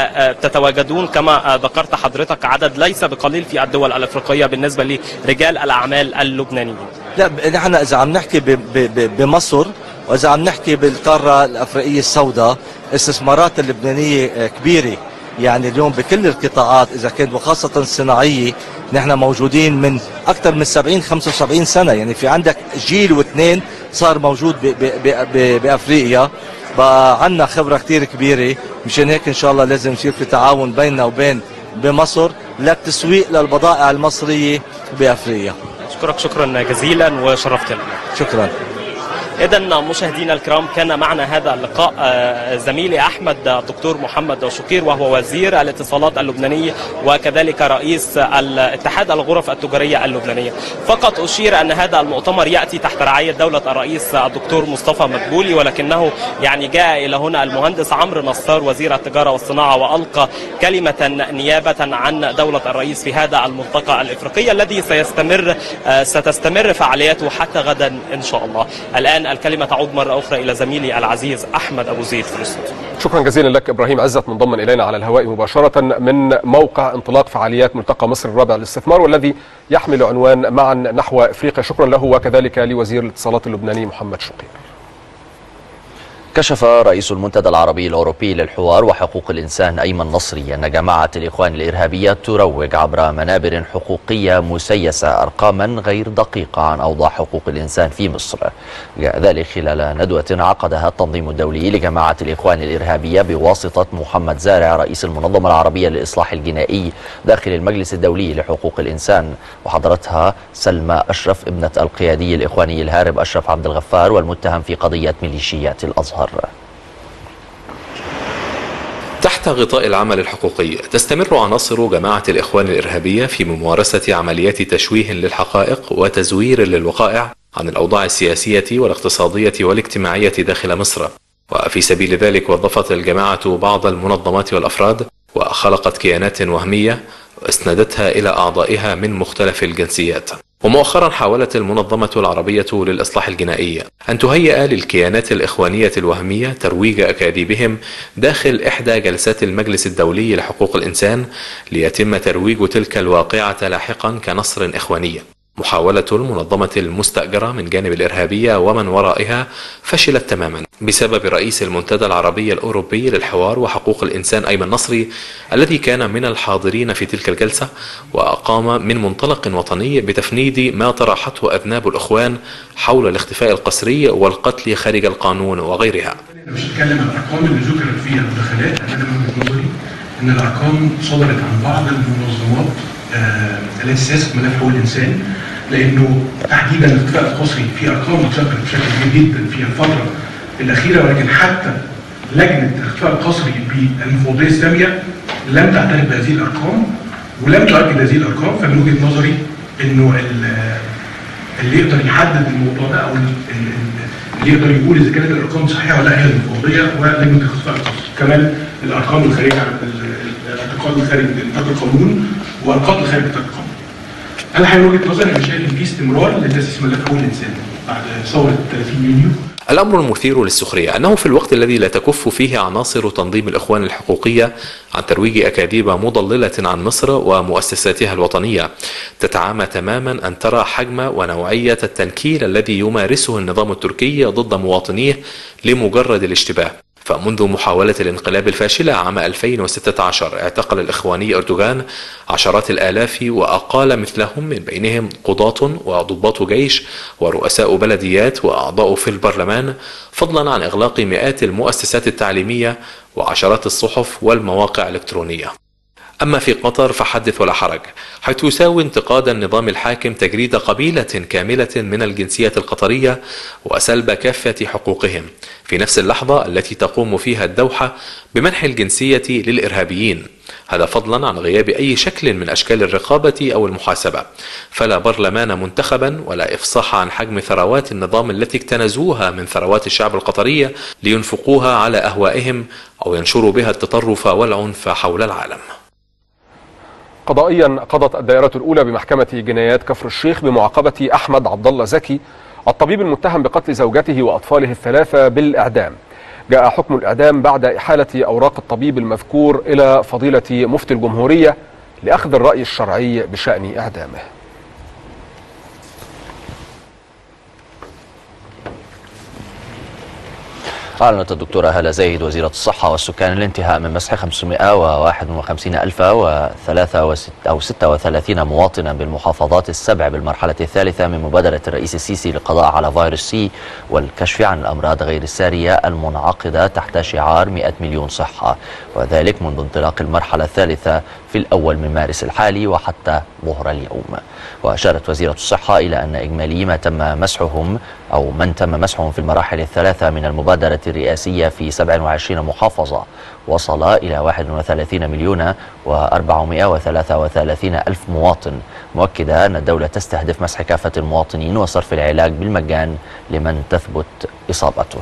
تتواجدون كما ذكرت حضرتك عدد ليس بقليل في الدول الإفريقية بالنسبة لرجال الأعمال اللبنانيين لا نحن إذا عم نحكي بمصر وإذا عم نحكي بالقارة الأفريقية السوداء استثمارات اللبنانية كبيرة يعني اليوم بكل القطاعات إذا كانت وخاصة الصناعية نحن موجودين من أكثر من 70 75 سنة يعني في عندك جيل واثنين صار موجود ب ب ب بأفريقيا بقى عندنا خبرة كتير كبيرة مشان هيك إن شاء الله لازم يصير في تعاون بيننا وبين بمصر للتسويق للبضائع المصرية بأفريقيا أشكرك شكرا جزيلا وشرفتنا شكرا إذا مشاهدينا الكرام كان معنا هذا اللقاء زميلي أحمد الدكتور محمد شقير وهو وزير الاتصالات اللبناني وكذلك رئيس الاتحاد الغرف التجارية اللبنانية فقط أشير أن هذا المؤتمر يأتي تحت رعاية دولة الرئيس الدكتور مصطفى مدبولي ولكنه يعني جاء إلى هنا المهندس عمرو نصار وزير التجارة والصناعة وألقى كلمة نيابة عن دولة الرئيس في هذا الملتقى الإفريقي الذي سيستمر ستستمر فعالياته حتى غدا إن شاء الله الآن الكلمة تعود مرة أخرى إلى زميلي العزيز أحمد أبو زيد في الاستوديو شكرا جزيلا لك ابراهيم عزت منضما الينا على الهواء مباشره من موقع انطلاق فعاليات ملتقى مصر الرابع للاستثمار والذي يحمل عنوان معا نحو افريقيا شكرا له وكذلك لوزير الاتصالات اللبناني محمد شقير كشف رئيس المنتدى العربي الأوروبي للحوار وحقوق الإنسان أيمن نصري أن جماعة الإخوان الإرهابية تروج عبر منابر حقوقية مسيسة أرقاما غير دقيقة عن أوضاع حقوق الإنسان في مصر جاء ذلك خلال ندوة عقدها التنظيم الدولي لجماعة الإخوان الإرهابية بواسطة محمد زارع رئيس المنظمة العربية للإصلاح الجنائي داخل المجلس الدولي لحقوق الإنسان وحضرتها سلمى أشرف ابنة القيادي الإخواني الهارب أشرف عبد الغفار والمتهم في قضية ميليشيات الأزهر تحت غطاء العمل الحقوقي تستمر عناصر جماعة الإخوان الإرهابية في ممارسة عمليات تشويه للحقائق وتزوير للوقائع عن الأوضاع السياسية والاقتصادية والاجتماعية داخل مصر وفي سبيل ذلك وظفت الجماعة بعض المنظمات والأفراد وخلقت كيانات وهمية وأسندتها إلى أعضائها من مختلف الجنسيات ومؤخرا حاولت المنظمة العربية للإصلاح الجنائي أن تهيئ للكيانات الإخوانية الوهمية ترويج أكاذيبهم داخل إحدى جلسات المجلس الدولي لحقوق الإنسان ليتم ترويج تلك الواقعة لاحقا كنصر إخواني محاولة المنظمة المستأجرة من جانب الإرهابية ومن ورائها فشلت تماما بسبب رئيس المنتدى العربي الأوروبي للحوار وحقوق الإنسان أيمن نصري الذي كان من الحاضرين في تلك الجلسة وأقام من منطلق وطني بتفنيد ما طرحته أذناب الإخوان حول الاختفاء القسري والقتل خارج القانون وغيرها مش هتكلم عن الأرقام اللي ذكرت فيها المداخلات أنا من وجهة نظري إن الأرقام صدرت عن بعض المنظمات التي سياسه ملف حقوق الانسان لانه تحديدا الاختفاء القسري في ارقام اتذكرت بشكل كبير جدا في الفتره الاخيره ولكن حتى لجنه الاختفاء القسري بالمفوضيه الساميه لم تعترف بهذه الارقام ولم تؤكد هذه الارقام فمن وجهه نظري انه اللي يقدر يحدد الموضوع ده او اللي يقدر يقول اذا كانت الارقام صحيحه ولا لا هي المفوضيه ولجنه الاختفاء القسري كمان الارقام الخارجه عن الاعتقاد الخارج نطاق القانون والقتل خارج نطاق القانون. انا الحقيقه من وجهه نظري انا شايف ان في استمرار لتاسيس ملف حقوق الانسان بعد ثوره 30 يونيو الأمر المثير للسخرية أنه في الوقت الذي لا تكف فيه عناصر تنظيم الإخوان الحقوقية عن ترويج أكاذيب مضللة عن مصر ومؤسساتها الوطنية تتعامى تماما أن ترى حجم ونوعية التنكيل الذي يمارسه النظام التركي ضد مواطنيه لمجرد الاشتباه فمنذ محاولة الانقلاب الفاشلة عام 2016 اعتقل الإخواني أردوغان عشرات الآلاف وأقال مثلهم من بينهم قضاة وضباط جيش ورؤساء بلديات وأعضاء في البرلمان فضلا عن إغلاق مئات المؤسسات التعليمية وعشرات الصحف والمواقع الإلكترونية أما في قطر فحدث ولا حرج حيث يساوي انتقاد النظام الحاكم تجريد قبيلة كاملة من الجنسية القطرية وسلب كافة حقوقهم في نفس اللحظة التي تقوم فيها الدوحة بمنح الجنسية للإرهابيين هذا فضلا عن غياب أي شكل من أشكال الرقابة أو المحاسبة فلا برلمان منتخبا ولا إفصاح عن حجم ثروات النظام التي اكتنزوها من ثروات الشعب القطري لينفقوها على أهوائهم أو ينشروا بها التطرف والعنف حول العالم قضائيا قضت الدائرة الأولى بمحكمة جنايات كفر الشيخ بمعاقبة أحمد عبد الله زكي الطبيب المتهم بقتل زوجته وأطفاله الثلاثة بالإعدام جاء حكم الإعدام بعد إحالة أوراق الطبيب المذكور إلى فضيلة مفتي الجمهورية لأخذ الرأي الشرعي بشأن إعدامه أعلنت الدكتورة هالة زايد وزيرة الصحة والسكان الانتهاء من مسح 551,036 مواطنا بالمحافظات السبع بالمرحلة الثالثة من مبادرة الرئيس السيسي للقضاء على فيروس سي والكشف عن الأمراض غير السارية المنعقدة تحت شعار 100 مليون صحة وذلك منذ انطلاق المرحلة الثالثة في الأول من مارس الحالي وحتى ظهر اليوم وأشارت وزيرة الصحة إلى أن إجمالي ما تم مسحهم أو من تم مسحهم في المراحل الثلاثة من المبادرة الرئاسية في 27 محافظة وصل إلى 31 مليون و433 ألف مواطن مؤكدة أن الدولة تستهدف مسح كافة المواطنين وصرف العلاج بالمجان لمن تثبت إصابته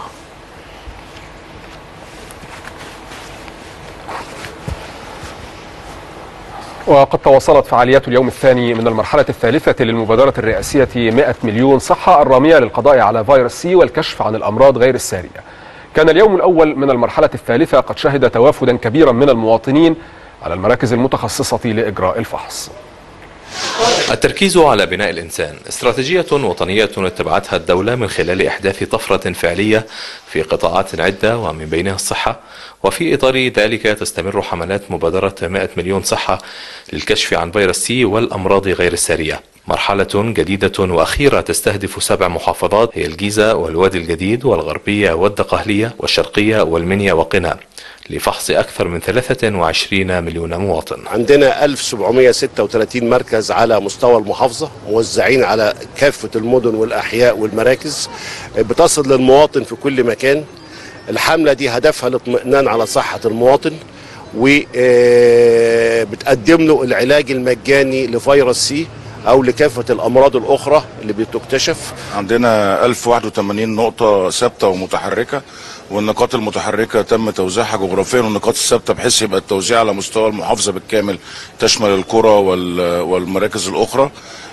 وقد تواصلت فعاليات اليوم الثاني من المرحلة الثالثة للمبادرة الرئاسية 100 مليون صحة الرامية للقضاء على فيروس سي والكشف عن الأمراض غير السارية كان اليوم الأول من المرحلة الثالثة قد شهد توافدا كبيرا من المواطنين على المراكز المتخصصة لإجراء الفحص التركيز على بناء الإنسان استراتيجية وطنية اتبعتها الدولة من خلال إحداث طفرة فعلية في قطاعات عدة ومن بينها الصحة وفي إطار ذلك تستمر حملات مبادرة 100 مليون صحة للكشف عن فيروس سي والأمراض غير السارية مرحلة جديدة وأخيرة تستهدف سبع محافظات هي الجيزة والوادي الجديد والغربية والدقهلية والشرقية والمنيا وقنا لفحص أكثر من 23 مليون مواطن عندنا 1736 مركز على مستوى المحافظة موزعين على كافة المدن والأحياء والمراكز بتصل للمواطن في كل مكان الحملة دي هدفها الاطمئنان على صحة المواطن وبتقدم له العلاج المجاني لفيروس سي او لكافه الامراض الاخرى اللي بتكتشف عندنا 1081 نقطه ثابته ومتحركه والنقاط المتحركه تم توزيعها جغرافيا والنقاط الثابته بحيث يبقى التوزيع على مستوى المحافظه بالكامل تشمل القرى والمراكز الاخرى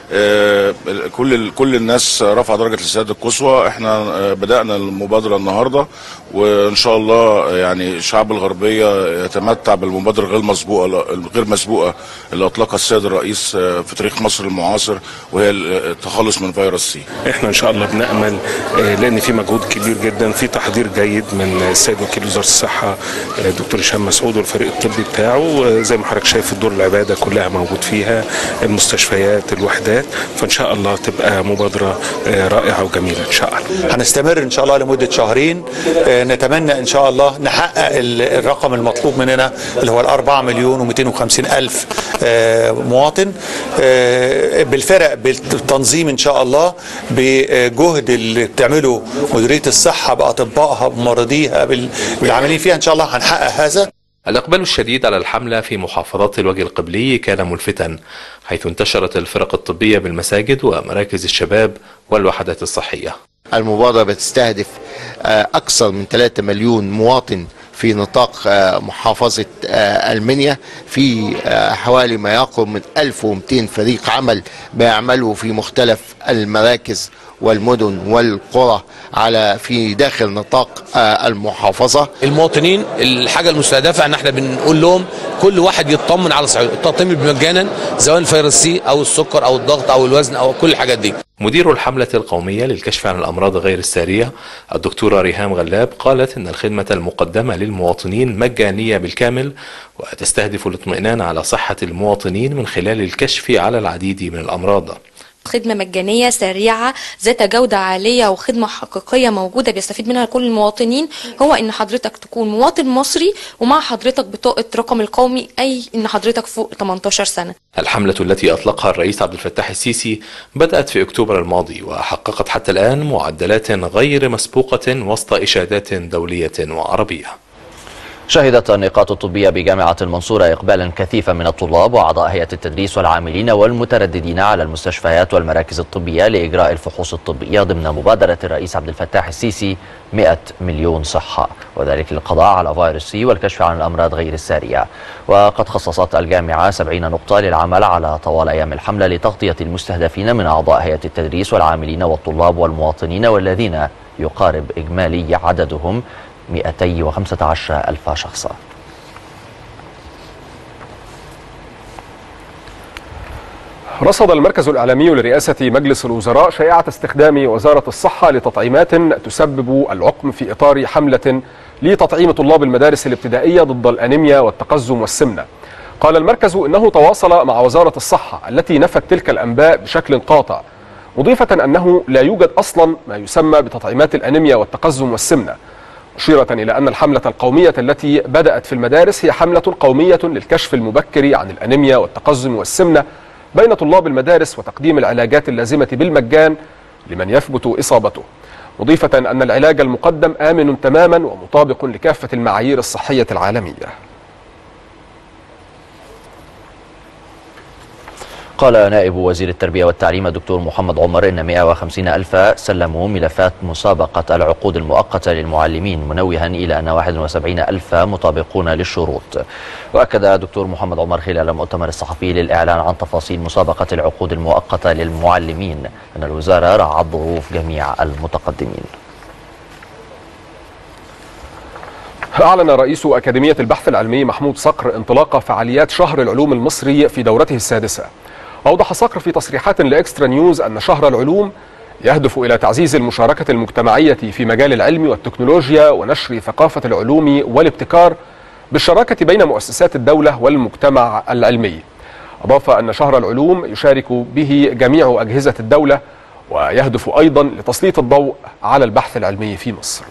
كل كل الناس رفع درجه الاستعداد القصوى احنا بدانا المبادره النهارده وان شاء الله يعني الشعب الغربيه يتمتع بالمبادره غير مسبوقه الغير مسبوقه اللي اطلقها السيد الرئيس في تاريخ مصر المعاصر وهي التخلص من فيروس سي. احنا ان شاء الله بنامل لان في مجهود كبير جدا في تحضير جيد من السيد وكيل وزاره الصحه دكتور هشام مسعود والفريق الطبي بتاعه زي ما حضرتك شايف الدور العباده كلها موجود فيها المستشفيات الوحدات فان شاء الله تبقى مبادره رائعه وجميله ان شاء الله. هنستمر ان شاء الله لمده شهرين نتمنى ان شاء الله نحقق الرقم المطلوب مننا اللي هو الأربعة مليون و250 الف مواطن بالفرق بالتنظيم ان شاء الله بجهد اللي بتعمله مديريه الصحه باطبائها بمرضيها بالعاملين فيها ان شاء الله هنحقق هذا الإقبال الشديد على الحملة في محافظات الوجه القبلي كان ملفتا حيث انتشرت الفرق الطبية بالمساجد ومراكز الشباب والوحدات الصحية المبادرة بتستهدف أكثر من 3 مليون مواطن في نطاق آه، محافظة آه، المنيا في آه، حوالي ما يقرب من 1200 فريق عمل بيعملوا في مختلف المراكز والمدن والقرى على في داخل نطاق آه، المحافظة المواطنين الحاجه المستهدفه ان احنا بنقول لهم كل واحد يطمن على صحته التطعيم مجانا سواء فيروس سي او السكر او الضغط او الوزن او كل الحاجات دي مدير الحملة القومية للكشف عن الأمراض غير السارية الدكتورة ريهام غلاب قالت إن الخدمة المقدمة للمواطنين مجانية بالكامل وتستهدف الاطمئنان على صحة المواطنين من خلال الكشف على العديد من الأمراض خدمة مجانية سريعة ذات جودة عالية وخدمة حقيقية موجودة بيستفيد منها كل المواطنين هو ان حضرتك تكون مواطن مصري ومع حضرتك بطاقة رقم القومي اي ان حضرتك فوق 18 سنة الحملة التي أطلقها الرئيس عبد الفتاح السيسي بدأت في أكتوبر الماضي وحققت حتى الآن معدلات غير مسبوقة وسط إشادات دولية وعربية شهدت النقاط الطبية بجامعة المنصورة إقبالا كثيفا من الطلاب وأعضاء هيئة التدريس والعاملين والمترددين على المستشفيات والمراكز الطبية لإجراء الفحوص الطبية ضمن مبادرة الرئيس عبد الفتاح السيسي 100 مليون صحة وذلك للقضاء على فيروس سي والكشف عن الأمراض غير السارية وقد خصصت الجامعة 70 نقطة للعمل على طوال أيام الحملة لتغطية المستهدفين من أعضاء هيئة التدريس والعاملين والطلاب والمواطنين والذين يقارب إجمالي عددهم 215 ألف شخصا رصد المركز الإعلامي لرئاسة مجلس الوزراء شائعة استخدام وزارة الصحة لتطعيمات تسبب العقم في إطار حملة لتطعيم طلاب المدارس الابتدائية ضد الأنيميا والتقزم والسمنة قال المركز إنه تواصل مع وزارة الصحة التي نفت تلك الأنباء بشكل قاطع مضيفة أنه لا يوجد أصلا ما يسمى بتطعيمات الأنيميا والتقزم والسمنة مشيرة إلى أن الحملة القومية التي بدأت في المدارس هي حملة قومية للكشف المبكر عن الأنيميا والتقزم والسمنة بين طلاب المدارس وتقديم العلاجات اللازمة بالمجان لمن يثبت إصابته مضيفة أن العلاج المقدم آمن تماما ومطابق لكافة المعايير الصحية العالمية قال نائب وزير التربية والتعليم الدكتور محمد عمر إن 150 ألف سلموا ملفات مسابقة العقود المؤقتة للمعلمين منوها إلى أن 71 ألف مطابقون للشروط وأكد دكتور محمد عمر خلال المؤتمر الصحفي للإعلان عن تفاصيل مسابقة العقود المؤقتة للمعلمين أن الوزارة راعت ظروف جميع المتقدمين أعلن رئيس أكاديمية البحث العلمي محمود صقر انطلاق فعاليات شهر العلوم المصري في دورته السادسة أوضح صقر في تصريحات لإكسترا نيوز أن شهر العلوم يهدف إلى تعزيز المشاركة المجتمعية في مجال العلم والتكنولوجيا ونشر ثقافة العلوم والابتكار بالشراكة بين مؤسسات الدولة والمجتمع العلمي أضاف أن شهر العلوم يشارك به جميع أجهزة الدولة ويهدف أيضا لتسليط الضوء على البحث العلمي في مصر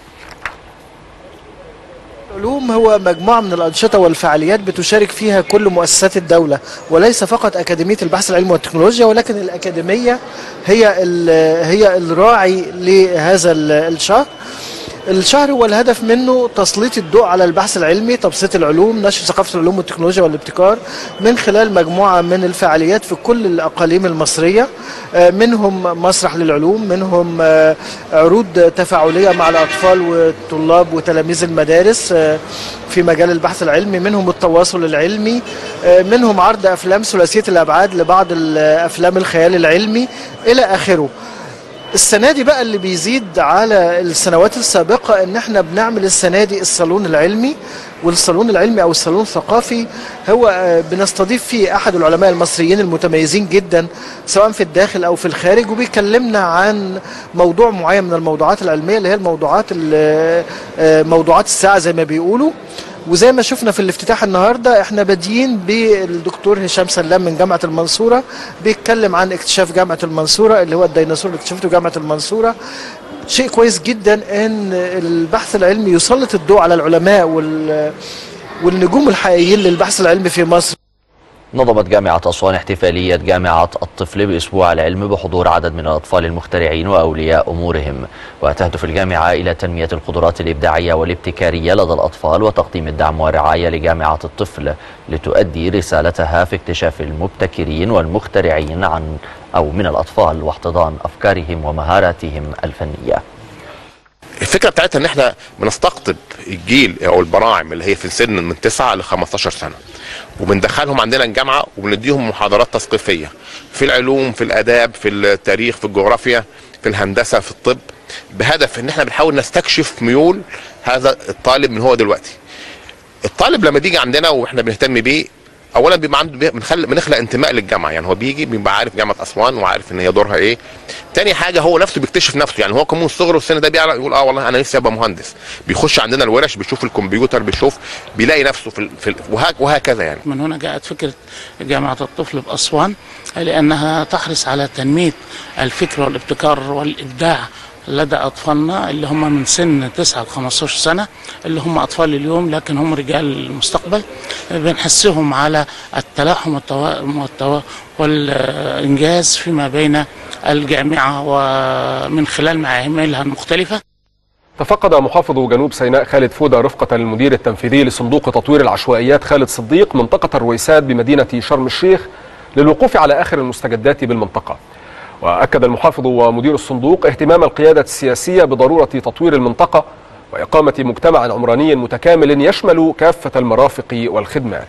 العلوم هو مجموعة من الأنشطة والفعاليات بتشارك فيها كل مؤسسات الدولة وليس فقط أكاديمية البحث العلمي والتكنولوجيا ولكن الأكاديمية هي هي الراعي لهذا الشهر الشهر هو الهدف منه تسليط الضوء على البحث العلمي تبسيط العلوم نشر ثقافة العلوم والتكنولوجيا والابتكار من خلال مجموعة من الفعاليات في كل الأقاليم المصرية منهم مسرح للعلوم منهم عروض تفاعلية مع الأطفال والطلاب وتلاميذ المدارس في مجال البحث العلمي منهم التواصل العلمي منهم عرض أفلام ثلاثية الأبعاد لبعض الأفلام الخيال العلمي إلى آخره السنه دي بقى اللي بيزيد على السنوات السابقه ان احنا بنعمل السنه دي الصالون العلمي والصالون العلمي او الصالون الثقافي هو بنستضيف فيه احد العلماء المصريين المتميزين جدا سواء في الداخل او في الخارج وبيكلمنا عن موضوع معين من الموضوعات العلميه اللي هي الموضوعات موضوعات الساعه زي ما بيقولوا وزي ما شفنا في الافتتاح النهارده احنا بادئين بالدكتور هشام سلام من جامعه المنصوره بيتكلم عن اكتشاف جامعه المنصوره اللي هو الديناصور اللي اكتشفته جامعه المنصوره شيء كويس جدا ان البحث العلمي يسلط الضوء على العلماء وال والنجوم الحقيقيين للبحث العلمي في مصر نظمت جامعة أسوان احتفالية جامعة الطفل بأسبوع العلم بحضور عدد من الأطفال المخترعين وأولياء أمورهم وتهدف الجامعة إلى تنمية القدرات الإبداعية والابتكارية لدى الأطفال وتقديم الدعم والرعاية لجامعة الطفل لتؤدي رسالتها في اكتشاف المبتكرين والمخترعين عن أو من الأطفال واحتضان أفكارهم ومهاراتهم الفنية الفكره بتاعتها ان احنا بنستقطب الجيل او البراعم اللي هي في السن من 9 ل 15 سنه وبندخلهم عندنا الجامعه وبنديهم محاضرات تثقيفيه في العلوم في الاداب في التاريخ في الجغرافيا في الهندسه في الطب بهدف ان احنا بنحاول نستكشف ميول هذا الطالب من هو دلوقتي الطالب لما بيجي عندنا واحنا بنهتم بيه اولا بيبقى عنده بنخلق بنخلق انتماء للجامعه يعني هو بيجي بيبقى عارف جامعه اسوان وعارف ان هي دورها ايه تاني حاجه هو نفسه بيكتشف نفسه يعني هو كمان من صغره السن ده بيعرف يقول اه والله انا نفسي ابقى مهندس بيخش عندنا الورش بيشوف الكمبيوتر بيشوف بيلاقي نفسه في, ال- في ال- وهك وهكذا يعني من هنا جاءت فكرة جامعة الطفل بأسوان لأنها تحرص على تنمية الفكر والابتكار والإبداع لدى أطفالنا اللي هم من سن 9 ل 15 سنة اللي هم أطفال اليوم لكن هم رجال المستقبل بنحسهم على التلاحم والتوا... والتوا... والإنجاز فيما بين الجامعة ومن خلال معاملها المختلفة تفقد محافظ جنوب سيناء خالد فودة رفقة المدير التنفيذي لصندوق تطوير العشوائيات خالد صديق منطقة الرويسات بمدينة شرم الشيخ للوقوف على آخر المستجدات بالمنطقة وأكد المحافظ ومدير الصندوق اهتمام القيادة السياسية بضرورة تطوير المنطقة وإقامة مجتمع عمراني متكامل يشمل كافة المرافق والخدمات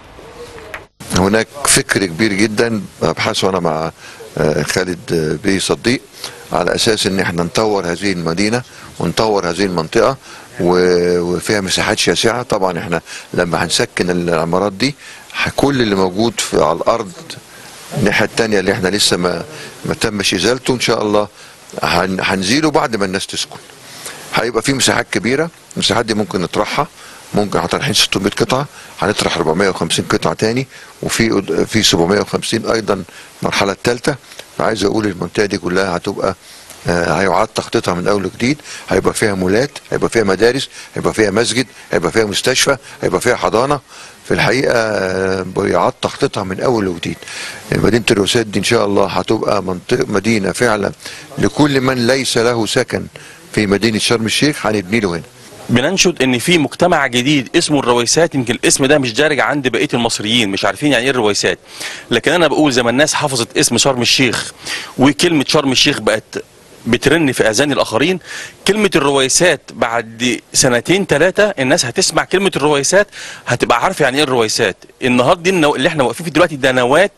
هناك فكر كبير جدا ببحثه انا مع آه، خالد آه، بيه صديق على اساس ان احنا نطور هذه المدينه ونطور هذه المنطقه و- وفيها مساحات شاسعه طبعا احنا لما هنسكن العمارات دي ه- كل اللي موجود في على الارض الناحيه التانية اللي احنا لسه ما ما تمش ازالته ان شاء الله هن- هنزيله بعد ما الناس تسكن هيبقى في مساحات كبيره المساحات دي ممكن نطرحها ممكن احنا طرحين 600 قطعه هنطرح 450 قطعه تاني وفي في 750 ايضا المرحله الثالثه فعايز اقول المنطقه دي كلها هتبقى آه، هيعاد تخطيطها من اول وجديد هيبقى فيها مولات هيبقى فيها مدارس هيبقى فيها مسجد هيبقى فيها مستشفى هيبقى فيها حضانه في الحقيقه آه، بيعاد تخطيطها من اول وجديد مدينه الروسات دي ان شاء الله هتبقى منطقه مدينه فعلا لكل من ليس له سكن في مدينه شرم الشيخ هنبني له هنا بننشد ان في مجتمع جديد اسمه الرويسات يمكن الاسم ده مش دارج عند بقيه المصريين مش عارفين يعني ايه الرويسات لكن انا بقول زي ما الناس حفظت اسم شرم الشيخ وكلمه شرم الشيخ بقت بترن في اذان الاخرين كلمه الرويسات بعد سنتين ثلاثه الناس هتسمع كلمه الرويسات هتبقى عارفه يعني ايه الرويسات النهارده دي النو- اللي احنا واقفين فيه دلوقتي ده نواه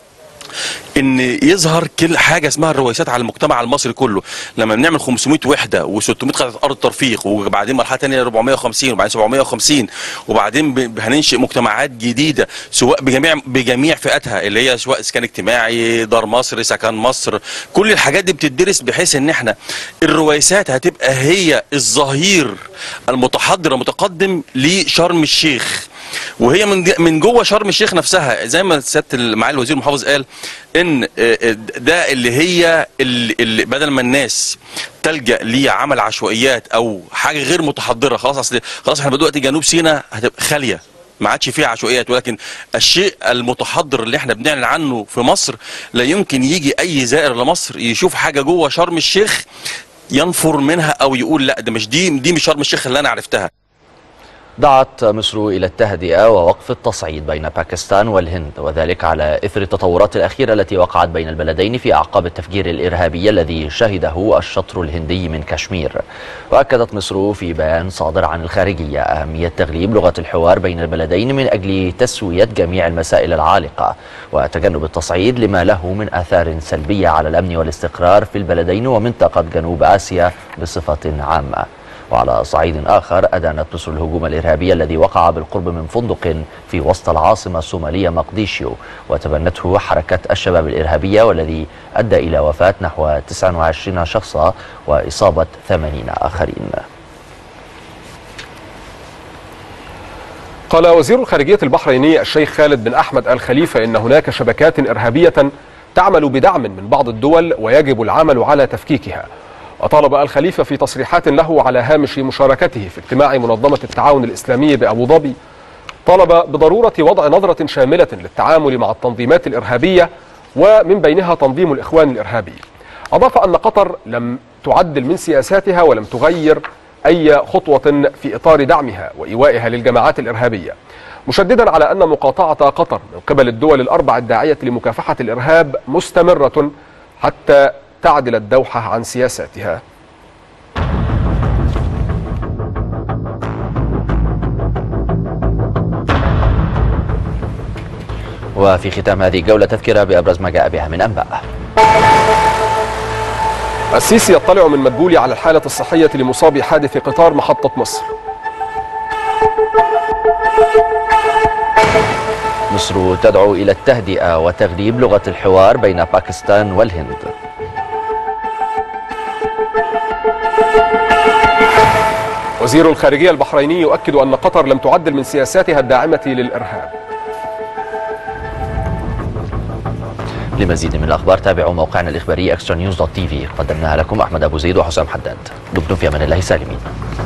ان يظهر كل حاجه اسمها الرويسات على المجتمع المصري كله لما بنعمل 500 وحده و600 قطعه ارض ترفيق وبعدين مرحله ثانيه 450 وبعدين 750 وبعدين ب- هننشئ مجتمعات جديده سواء بجميع بجميع فئاتها اللي هي سواء اسكان اجتماعي دار مصر سكن مصر كل الحاجات دي بتدرس بحيث ان احنا الرويسات هتبقى هي الظهير المتحضر المتقدم لشرم الشيخ وهي من من جوه شرم الشيخ نفسها زي ما سياده معالي الوزير المحافظ قال ان آه، آه، ده اللي هي اللي اللي بدل ما الناس تلجا لعمل عشوائيات او حاجه غير متحضره خلاص اصل خلاص احنا دلوقتي جنوب سيناء هتبقى خاليه ما عادش فيها عشوائيات ولكن الشيء المتحضر اللي احنا بنعلن عنه في مصر لا يمكن يجي اي زائر لمصر يشوف حاجه جوه شرم الشيخ ينفر منها او يقول لا ده مش دي دي مش شرم الشيخ اللي انا عرفتها دعت مصر إلى التهدئة ووقف التصعيد بين باكستان والهند وذلك على إثر التطورات الأخيرة التي وقعت بين البلدين في أعقاب التفجير الإرهابي الذي شهده الشطر الهندي من كشمير وأكدت مصر في بيان صادر عن الخارجية أهمية تغليب لغة الحوار بين البلدين من أجل تسوية جميع المسائل العالقة وتجنب التصعيد لما له من آثار سلبية على الأمن والاستقرار في البلدين ومنطقة جنوب آسيا بصفة عامة وعلى صعيد آخر أدانت مصر الهجوم الإرهابي الذي وقع بالقرب من فندق في وسط العاصمة الصومالية مقديشيو وتبنته حركة الشباب الإرهابية والذي أدى إلى وفاة نحو 29 شخصا وإصابة 80 آخرين قال وزير الخارجية البحريني الشيخ خالد بن أحمد الخليفة إن هناك شبكات إرهابية تعمل بدعم من بعض الدول ويجب العمل على تفكيكها وطالب الخليفة في تصريحات له على هامش مشاركته في اجتماع منظمة التعاون الإسلامي بأبو ظبي طالب بضرورة وضع نظرة شاملة للتعامل مع التنظيمات الإرهابية ومن بينها تنظيم الإخوان الإرهابي أضاف أن قطر لم تعدل من سياساتها ولم تغير أي خطوة في إطار دعمها وإيوائها للجماعات الإرهابية مشددا على أن مقاطعة قطر من قبل الدول الأربع الداعية لمكافحة الإرهاب مستمرة حتى تعدل الدوحة عن سياساتها وفي ختام هذه الجولة تذكرة بأبرز ما جاء بها من أنباء السيسي يطلع من مدبولي على الحالة الصحية لمصابي حادث قطار محطة مصر مصر تدعو إلى التهدئة وتغليب لغة الحوار بين باكستان والهند وزير الخارجية البحريني يؤكد أن قطر لم تعدل من سياساتها الداعمة للإرهاب لمزيد من الأخبار تابعوا موقعنا الإخباري extranews.tv قدمناها لكم أحمد أبو زيد وحسام حداد دمتم في أمان الله سالمين